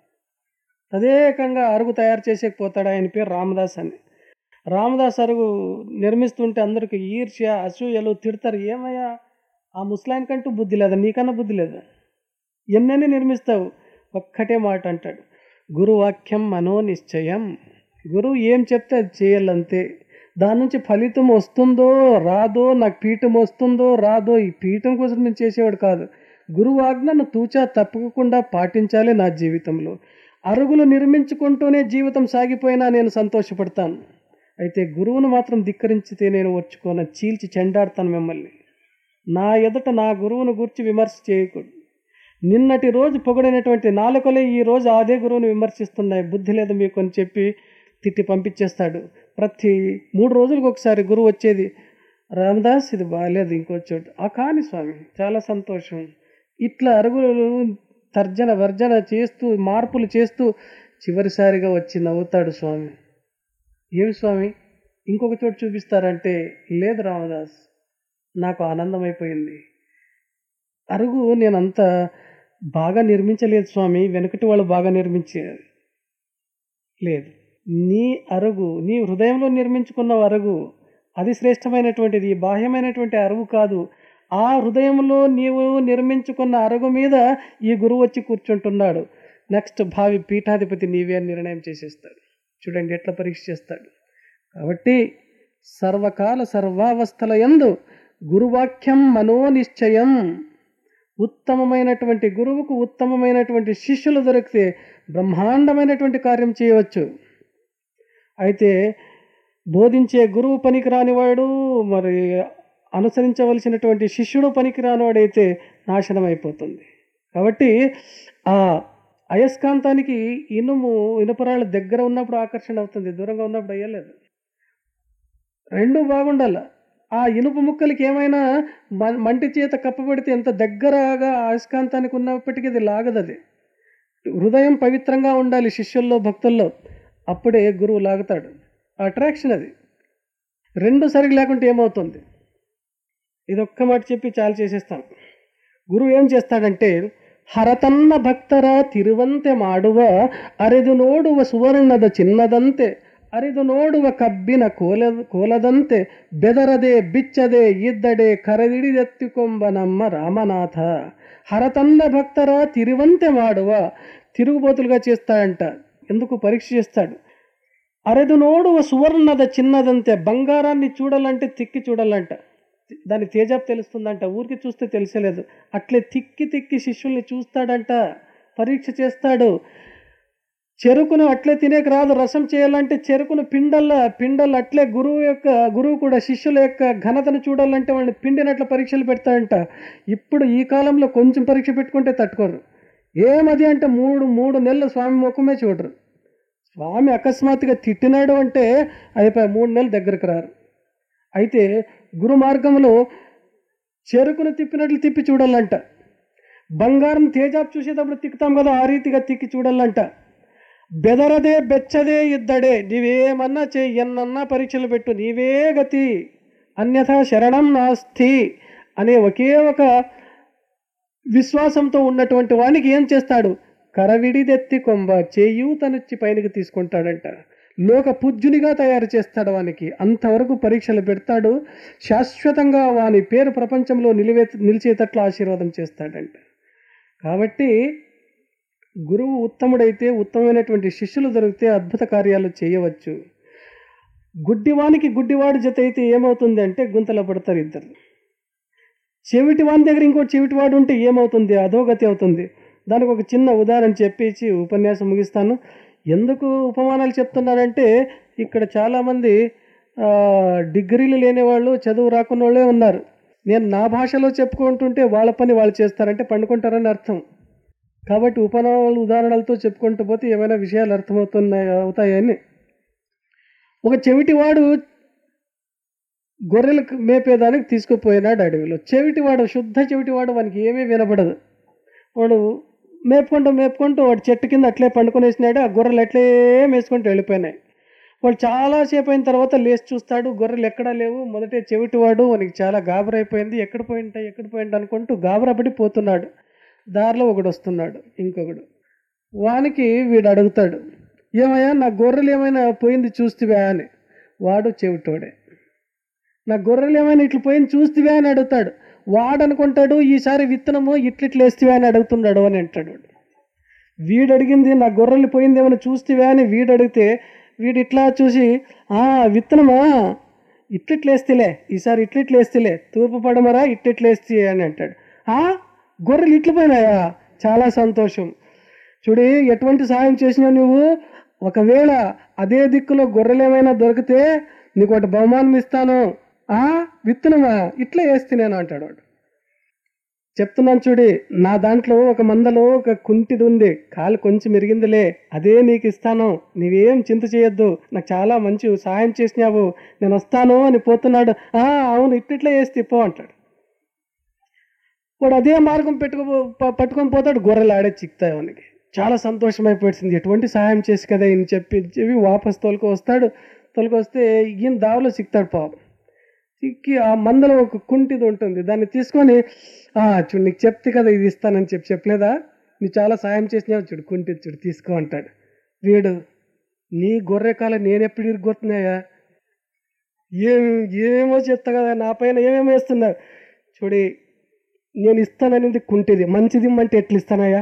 తదేకంగా అరుగు తయారు చేసేకపోతాడు ఆయన పేరు రామదాస్ అని రామదాస్ అరుగు నిర్మిస్తుంటే అందరికి ఈర్ష్య అసూయలు తిడతారు ఏమయ్యా ఆ ముస్లాన్ కంటూ బుద్ధి లేదా నీకన్నా బుద్ధి లేదా ఎన్నెన్ని నిర్మిస్తావు ఒక్కటే మాట అంటాడు గురువాక్యం మనోనిశ్చయం గురువు ఏం చెప్తే అది చేయాలంతే దాని నుంచి ఫలితం వస్తుందో రాదో నాకు పీఠం వస్తుందో రాదో ఈ పీఠం కోసం నేను చేసేవాడు కాదు గురువు ఆజ్ఞను తూచా తప్పకుండా పాటించాలి నా జీవితంలో అరుగులు నిర్మించుకుంటూనే జీవితం సాగిపోయినా నేను సంతోషపడతాను అయితే గురువును మాత్రం ధిక్కరించితే నేను వచ్చుకోన చీల్చి చెండాడతాను మిమ్మల్ని నా ఎదుట నా గురువును గురించి విమర్శ చేయకూడదు నిన్నటి రోజు పొగడినటువంటి నాలుకలే ఈ రోజు అదే గురువుని విమర్శిస్తున్నాయి బుద్ధి లేదు మీకు అని చెప్పి తిట్టి పంపించేస్తాడు ప్రతి మూడు రోజులకు ఒకసారి గురువు వచ్చేది రామదాస్ ఇది బాగాలేదు ఇంకో చోటు ఆ కాని స్వామి చాలా సంతోషం ఇట్లా అరుగులు తర్జన వర్జన చేస్తూ మార్పులు చేస్తూ చివరిసారిగా వచ్చి నవ్వుతాడు స్వామి ఏమి స్వామి ఇంకొక చోటు చూపిస్తారంటే లేదు రామదాస్ నాకు ఆనందమైపోయింది అరుగు నేనంత బాగా నిర్మించలేదు స్వామి వెనకటి వాళ్ళు బాగా నిర్మించారు లేదు నీ అరుగు నీ హృదయంలో నిర్మించుకున్న అరుగు అది శ్రేష్టమైనటువంటిది బాహ్యమైనటువంటి అరుగు కాదు ఆ హృదయంలో నీవు నిర్మించుకున్న అరుగు మీద ఈ గురువు వచ్చి కూర్చుంటున్నాడు నెక్స్ట్ భావి పీఠాధిపతి నీవే అని నిర్ణయం చేసేస్తాడు చూడండి ఎట్లా పరీక్ష చేస్తాడు కాబట్టి సర్వకాల సర్వావస్థల యందు గురువాక్యం మనోనిశ్చయం ఉత్తమమైనటువంటి గురువుకు ఉత్తమమైనటువంటి శిష్యులు దొరికితే బ్రహ్మాండమైనటువంటి కార్యం చేయవచ్చు అయితే బోధించే గురువు పనికిరానివాడు మరి అనుసరించవలసినటువంటి శిష్యుడు పనికిరానివాడైతే నాశనం అయిపోతుంది కాబట్టి ఆ అయస్కాంతానికి ఇనుము ఇనుపరాళ్ళ దగ్గర ఉన్నప్పుడు ఆకర్షణ అవుతుంది దూరంగా ఉన్నప్పుడు అయ్యలేదు రెండు బాగుండాల ఆ ఇనుప ముక్కలకి ఏమైనా మ- మంటి చేత కప్పబడితే ఎంత దగ్గరగా అయస్కాంతానికి ఉన్నప్పటికీ అది లాగదు అది హృదయం పవిత్రంగా ఉండాలి శిష్యుల్లో భక్తుల్లో అప్పుడే గురువు లాగుతాడు అట్రాక్షన్ అది రెండు సరిగ్గా లేకుంటే ఏమవుతుంది ఇది ఒక్క మాట చెప్పి చాలు చేసేస్తాను గురువు ఏం చేస్తాడంటే ಹರತನ್ನ ಭಕ್ತರ ತಿರುವಂತೆ ಮಾಡುವ ಅರೆದು ನೋಡುವ ಸುವರ್ಣದ ಚಿನ್ನದಂತೆ ಅರಿದು ನೋಡುವ ಕಬ್ಬಿನ ಕೋಲ ಕೋಲದಂತೆ ಬೆದರದೆ ಬಿಚ್ಚದೆ ಇದ್ದಡೆ ಕರೆದಿಡಿದೆತ್ತಿಕೊಂಬ ನಮ್ಮ ರಾಮನಾಥ హరతన్న భక్తర తిరువంతే మాడువ తిరుగుబోతులుగా చేస్తాడంట ఎందుకు పరీక్ష చేస్తాడు అరెదు నోడువ సువర్ణద చిన్నదంతే బంగారాన్ని చూడాలంటే తిక్కి చూడాలంట దాని తేజాపు తెలుస్తుందంట ఊరికి చూస్తే తెలిసలేదు అట్లే తిక్కి తిక్కి శిష్యుల్ని చూస్తాడంట పరీక్ష చేస్తాడు చెరుకును అట్లే తినేకి రాదు రసం చేయాలంటే చెరుకును పిండల్ల పిండల్ అట్లే గురువు యొక్క గురువు కూడా శిష్యుల యొక్క ఘనతను చూడాలంటే వాళ్ళని పిండినట్ల పరీక్షలు పెడతాడంట ఇప్పుడు ఈ కాలంలో కొంచెం పరీక్ష పెట్టుకుంటే తట్టుకోరు ఏమది అంటే మూడు మూడు నెలలు స్వామి ముఖమే చూడరు స్వామి అకస్మాత్తుగా తిట్టినాడు అంటే అయిపోయి మూడు నెలలు దగ్గరకు రారు అయితే గురు మార్గంలో చెరుకును తిప్పినట్లు తిప్పి చూడాలంట బంగారం తేజాపు చూసేటప్పుడు తిక్కుతాం కదా ఆ రీతిగా తిక్కి చూడాలంట బెదరదే బెచ్చదే ఇద్దడే నీవేమన్నా చేయి ఎన్నన్నా పరీక్షలు పెట్టు నీవే గతి అన్యథా శరణం నాస్తి అనే ఒకే ఒక విశ్వాసంతో ఉన్నటువంటి వానికి ఏం చేస్తాడు కరవిడిదెత్తి కొంబ చేయు తనొచ్చి పైనకి తీసుకుంటాడంట లోక పూజ్యునిగా తయారు చేస్తాడు వానికి అంతవరకు పరీక్షలు పెడతాడు శాశ్వతంగా వాని పేరు ప్రపంచంలో నిలివే నిలిచేటట్లు ఆశీర్వాదం చేస్తాడంట కాబట్టి గురువు ఉత్తముడైతే ఉత్తమమైనటువంటి శిష్యులు దొరికితే అద్భుత కార్యాలు చేయవచ్చు గుడ్డివానికి గుడ్డివాడు జత అయితే ఏమవుతుంది అంటే గుంతలో పడతారు ఇద్దరు చెవిటి వాని దగ్గర ఇంకో చెవిటివాడు ఉంటే ఏమవుతుంది అధోగతి అవుతుంది దానికి ఒక చిన్న ఉదాహరణ చెప్పేసి ఉపన్యాసం ముగిస్తాను ఎందుకు ఉపమానాలు చెప్తున్నానంటే ఇక్కడ చాలామంది ఆ, డిగ్రీలు లేని వాళ్ళు చదువు రాకున్న వాళ్ళే ఉన్నారు నేను నా భాషలో చెప్పుకుంటుంటే వాళ్ళ పని వాళ్ళు చేస్తారంటే పండుకుంటారని అర్థం కాబట్టి ఉపమానాలు ఉదాహరణలతో చెప్పుకుంటూ పోతే ఏమైనా విషయాలు అర్థమవుతున్నాయి అవుతాయని ఒక చెవిటివాడు గొర్రెలకు మేపేదానికి తీసుకుపోయినాడు అడవిలో చెవిటివాడు శుద్ధ చెవిటివాడు వానికి ఏమీ వినపడదు వాడు మేపుకుంటూ మేపుకుంటూ వాడు చెట్టు కింద అట్లే పండుకొనేసినాడు ఆ గొర్రెలు అట్లే మేసుకుంటూ వెళ్ళిపోయినాయి వాడు చాలాసేపు అయిన తర్వాత లేచి చూస్తాడు గొర్రెలు ఎక్కడా లేవు మొదటే చెవిటివాడు వానికి చాలా గాబరైపోయింది ఎక్కడ పోయింటాయి ఎక్కడ పోయింట అనుకుంటూ గాబరపడి పోతున్నాడు దారిలో ఒకడు వస్తున్నాడు ఇంకొకడు వానికి వీడు అడుగుతాడు ఏమయ్యా నా గొర్రెలు ఏమైనా పోయింది చూస్తువా అని వాడు చెవిటోడే నా గొర్రెలు ఏమైనా ఇట్లా పోయింది చూస్తువా అని అడుగుతాడు వాడు అనుకుంటాడు ఈసారి విత్తనము ఇట్లిట్లు వేస్తువా అని అడుగుతున్నాడు అని అంటాడు వాడు. వీడు అడిగింది నా గొర్రెలు పోయింది ఏమైనా చూస్తువా అని వీడు అడిగితే వీడు ఇట్లా చూసి ఆ విత్తనమా ఇట్లిట్లు వేస్తేలే ఈసారి ఇట్లిట్లు వేస్తేలే తూర్పు పడమరా ఇట్లిట్లు వేస్తే అని అంటాడు ఆ గొర్రెలు ఇట్లు పోయినాయా చాలా సంతోషం చూడి ఎటువంటి సహాయం చేసినావు నువ్వు ఒకవేళ అదే దిక్కులో గొర్రెలు ఏమైనా దొరికితే నీకు ఒకటి బహుమానం ఇస్తాను ఆ విత్తనమా ఇట్లా వేస్తే నేను అంటాడు వాడు చెప్తున్నాను చూడి నా దాంట్లో ఒక మందలో ఒక కుంటిది ఉంది కాలు కొంచెం మెరిగిందిలే అదే నీకు ఇస్తాను నీవేం చింత చేయొద్దు నాకు చాలా మంచి సహాయం చేసినావు నేను వస్తాను అని పోతున్నాడు ఆ అవును ఇట్టిట్లా వేస్తే పో అంటాడు వాడు అదే మార్గం పెట్టుకో ప- పట్టుకొని పోతాడు గొర్రెలు ఆడే చిక్తాయి వానికి చాలా సంతోషం అయిపోయింది ఎటువంటి సహాయం చేసి కదా ఈయన చెప్పి చెప్పి వాపస్ తోలుకు వస్తాడు తోలుకు వస్తే ఈయన దావలో చిక్తాడు పాపం చిక్కి ఆ మందలో ఒక కుంటిది ఉంటుంది దాన్ని తీసుకొని "ఆ, చూడు నీకు చెప్తే కదా ఇది ఇస్తానని చెప్పి చెప్పలేదా నీ చాలా సాయం చేసినావు చూడు కుంటిది చూడు తీసుకో అంటాడు వీడు నీ గొర్రె కాల నేను ఎప్పుడు ఇరుగొస్తున్నాయా ఏం ఏమో చెప్తా కదా నా పైన ఏమేమి వేస్తున్నావు చూడి నేను ఇస్తాననేది కుంటిది మంచిది ఇమ్మంటే ఎట్లా ఇస్తానయ్యా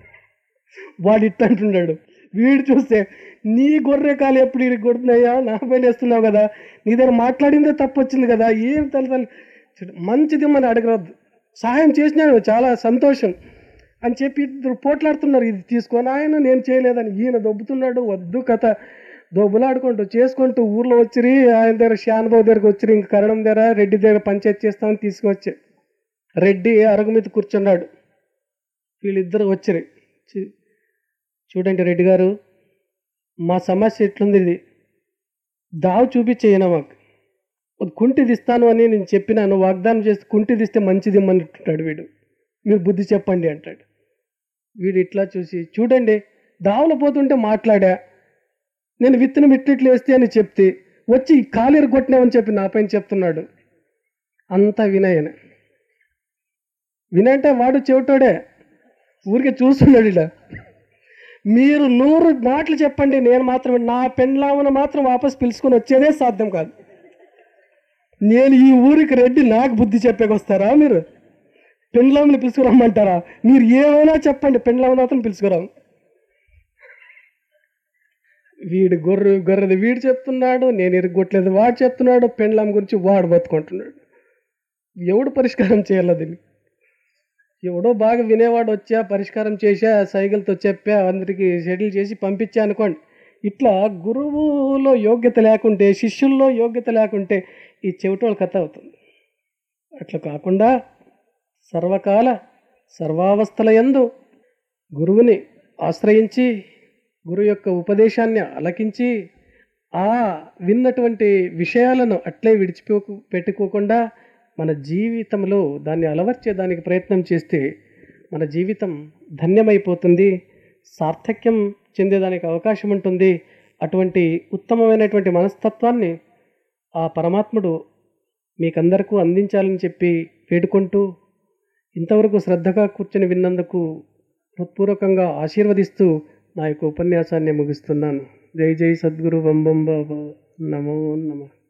వాడు ఇట్ట అంటున్నాడు వీడు చూస్తే నీ గొర్రె కాలు ఎప్పుడు ఇరికి కొడుతున్నాయా నా పైన వేస్తున్నావు కదా నీ దగ్గర మాట్లాడిందే తప్పు వచ్చింది కదా ఏం తల్లి చూడు మంచిది ఇమ్మని అడగరద్దు సహాయం చేసినాడు చాలా సంతోషం అని చెప్పి ఇద్దరు పోట్లాడుతున్నారు ఇది తీసుకొని ఆయన నేను చేయలేదని ఈయన దొబ్బుతున్నాడు వద్దు కథ దొబ్బలాడుకుంటూ చేసుకుంటూ ఊర్లో వచ్చిరి ఆయన దగ్గర శానుబాబు దగ్గరకు వచ్చిరి ఇంక కరణం దగ్గర రెడ్డి దగ్గర పంచాయతీ చేస్తామని తీసుకొచ్చి రెడ్డి అరుగు మీద కూర్చున్నాడు వీళ్ళిద్దరు వచ్చిరి చూ- చూడండి రెడ్డి గారు మా సమస్య ఎట్లుంది ఇది దావు చూపించేయనా మాకు ఒక కుంటి తీస్తాను అని నేను చెప్పినాను వాగ్దానం చేస్తే కుంటి తీస్తే మంచిది అంటాడు వీడు మీరు బుద్ధి చెప్పండి అంటాడు వీడు ఇట్లా చూసి చూడండి దావలో పోతుంటే మాట్లాడా నేను విత్తనం ఇట్లిట్లు వేస్తే అని చెప్తే వచ్చి కాలు కొట్టినామని చెప్పి నా పైన చెప్తున్నాడు అంతా వినయన వినంటే వాడు చెవిటోడే ఊరికే చూస్తున్నాడు ఇలా మీరు నూరు మాటలు చెప్పండి నేను మాత్రం నా పెండ్లామను మాత్రం వాపస్ పిలుచుకొని వచ్చేదే సాధ్యం కాదు నేను ఈ ఊరికి రెడ్డి నాకు బుద్ధి చెప్పేకొస్తారా మీరు పెండ్లాములు పిలుచుకురమ్మంటారా మీరు ఏమైనా చెప్పండి పెండ్లాములు మాత్రం పిలుచుకురాం వీడు గొర్రె గొర్రెది వీడు చెప్తున్నాడు నేను ఇరగొట్టలేదు వాడు చెప్తున్నాడు పెండ్లాం గురించి వాడు బతుకుంటున్నాడు ఎవడు పరిష్కారం చేయాలి దీన్ని ఎవడో బాగా వినేవాడు వచ్చా పరిష్కారం చేసా సైకిల్తో చెప్పా అందరికీ షెడ్యూల్ చేసి పంపించా అనుకోండి ఇట్లా గురువులో యోగ్యత లేకుంటే శిష్యుల్లో యోగ్యత లేకుంటే ఈ చెవిటోళ్ళ కథ అవుతుంది అట్లా కాకుండా సర్వకాల సర్వావస్థల యందు గురువుని ఆశ్రయించి గురువు యొక్క ఉపదేశాన్ని అలకించి ఆ విన్నటువంటి విషయాలను అట్లే విడిచిపో పెట్టుకోకుండా మన జీవితంలో దాన్ని అలవర్చేదానికి ప్రయత్నం చేస్తే మన జీవితం ధన్యమైపోతుంది సార్థక్యం చెందేదానికి అవకాశం ఉంటుంది అటువంటి ఉత్తమమైనటువంటి మనస్తత్వాన్ని ఆ పరమాత్ముడు మీకందరికీ అందించాలని చెప్పి వేడుకుంటూ ఇంతవరకు శ్రద్ధగా కూర్చొని విన్నందుకు హృత్పూర్వకంగా ఆశీర్వదిస్తూ నా యొక్క ఉపన్యాసాన్ని ముగిస్తున్నాను జై జై సద్గురు వంబం బాబా నమో నమః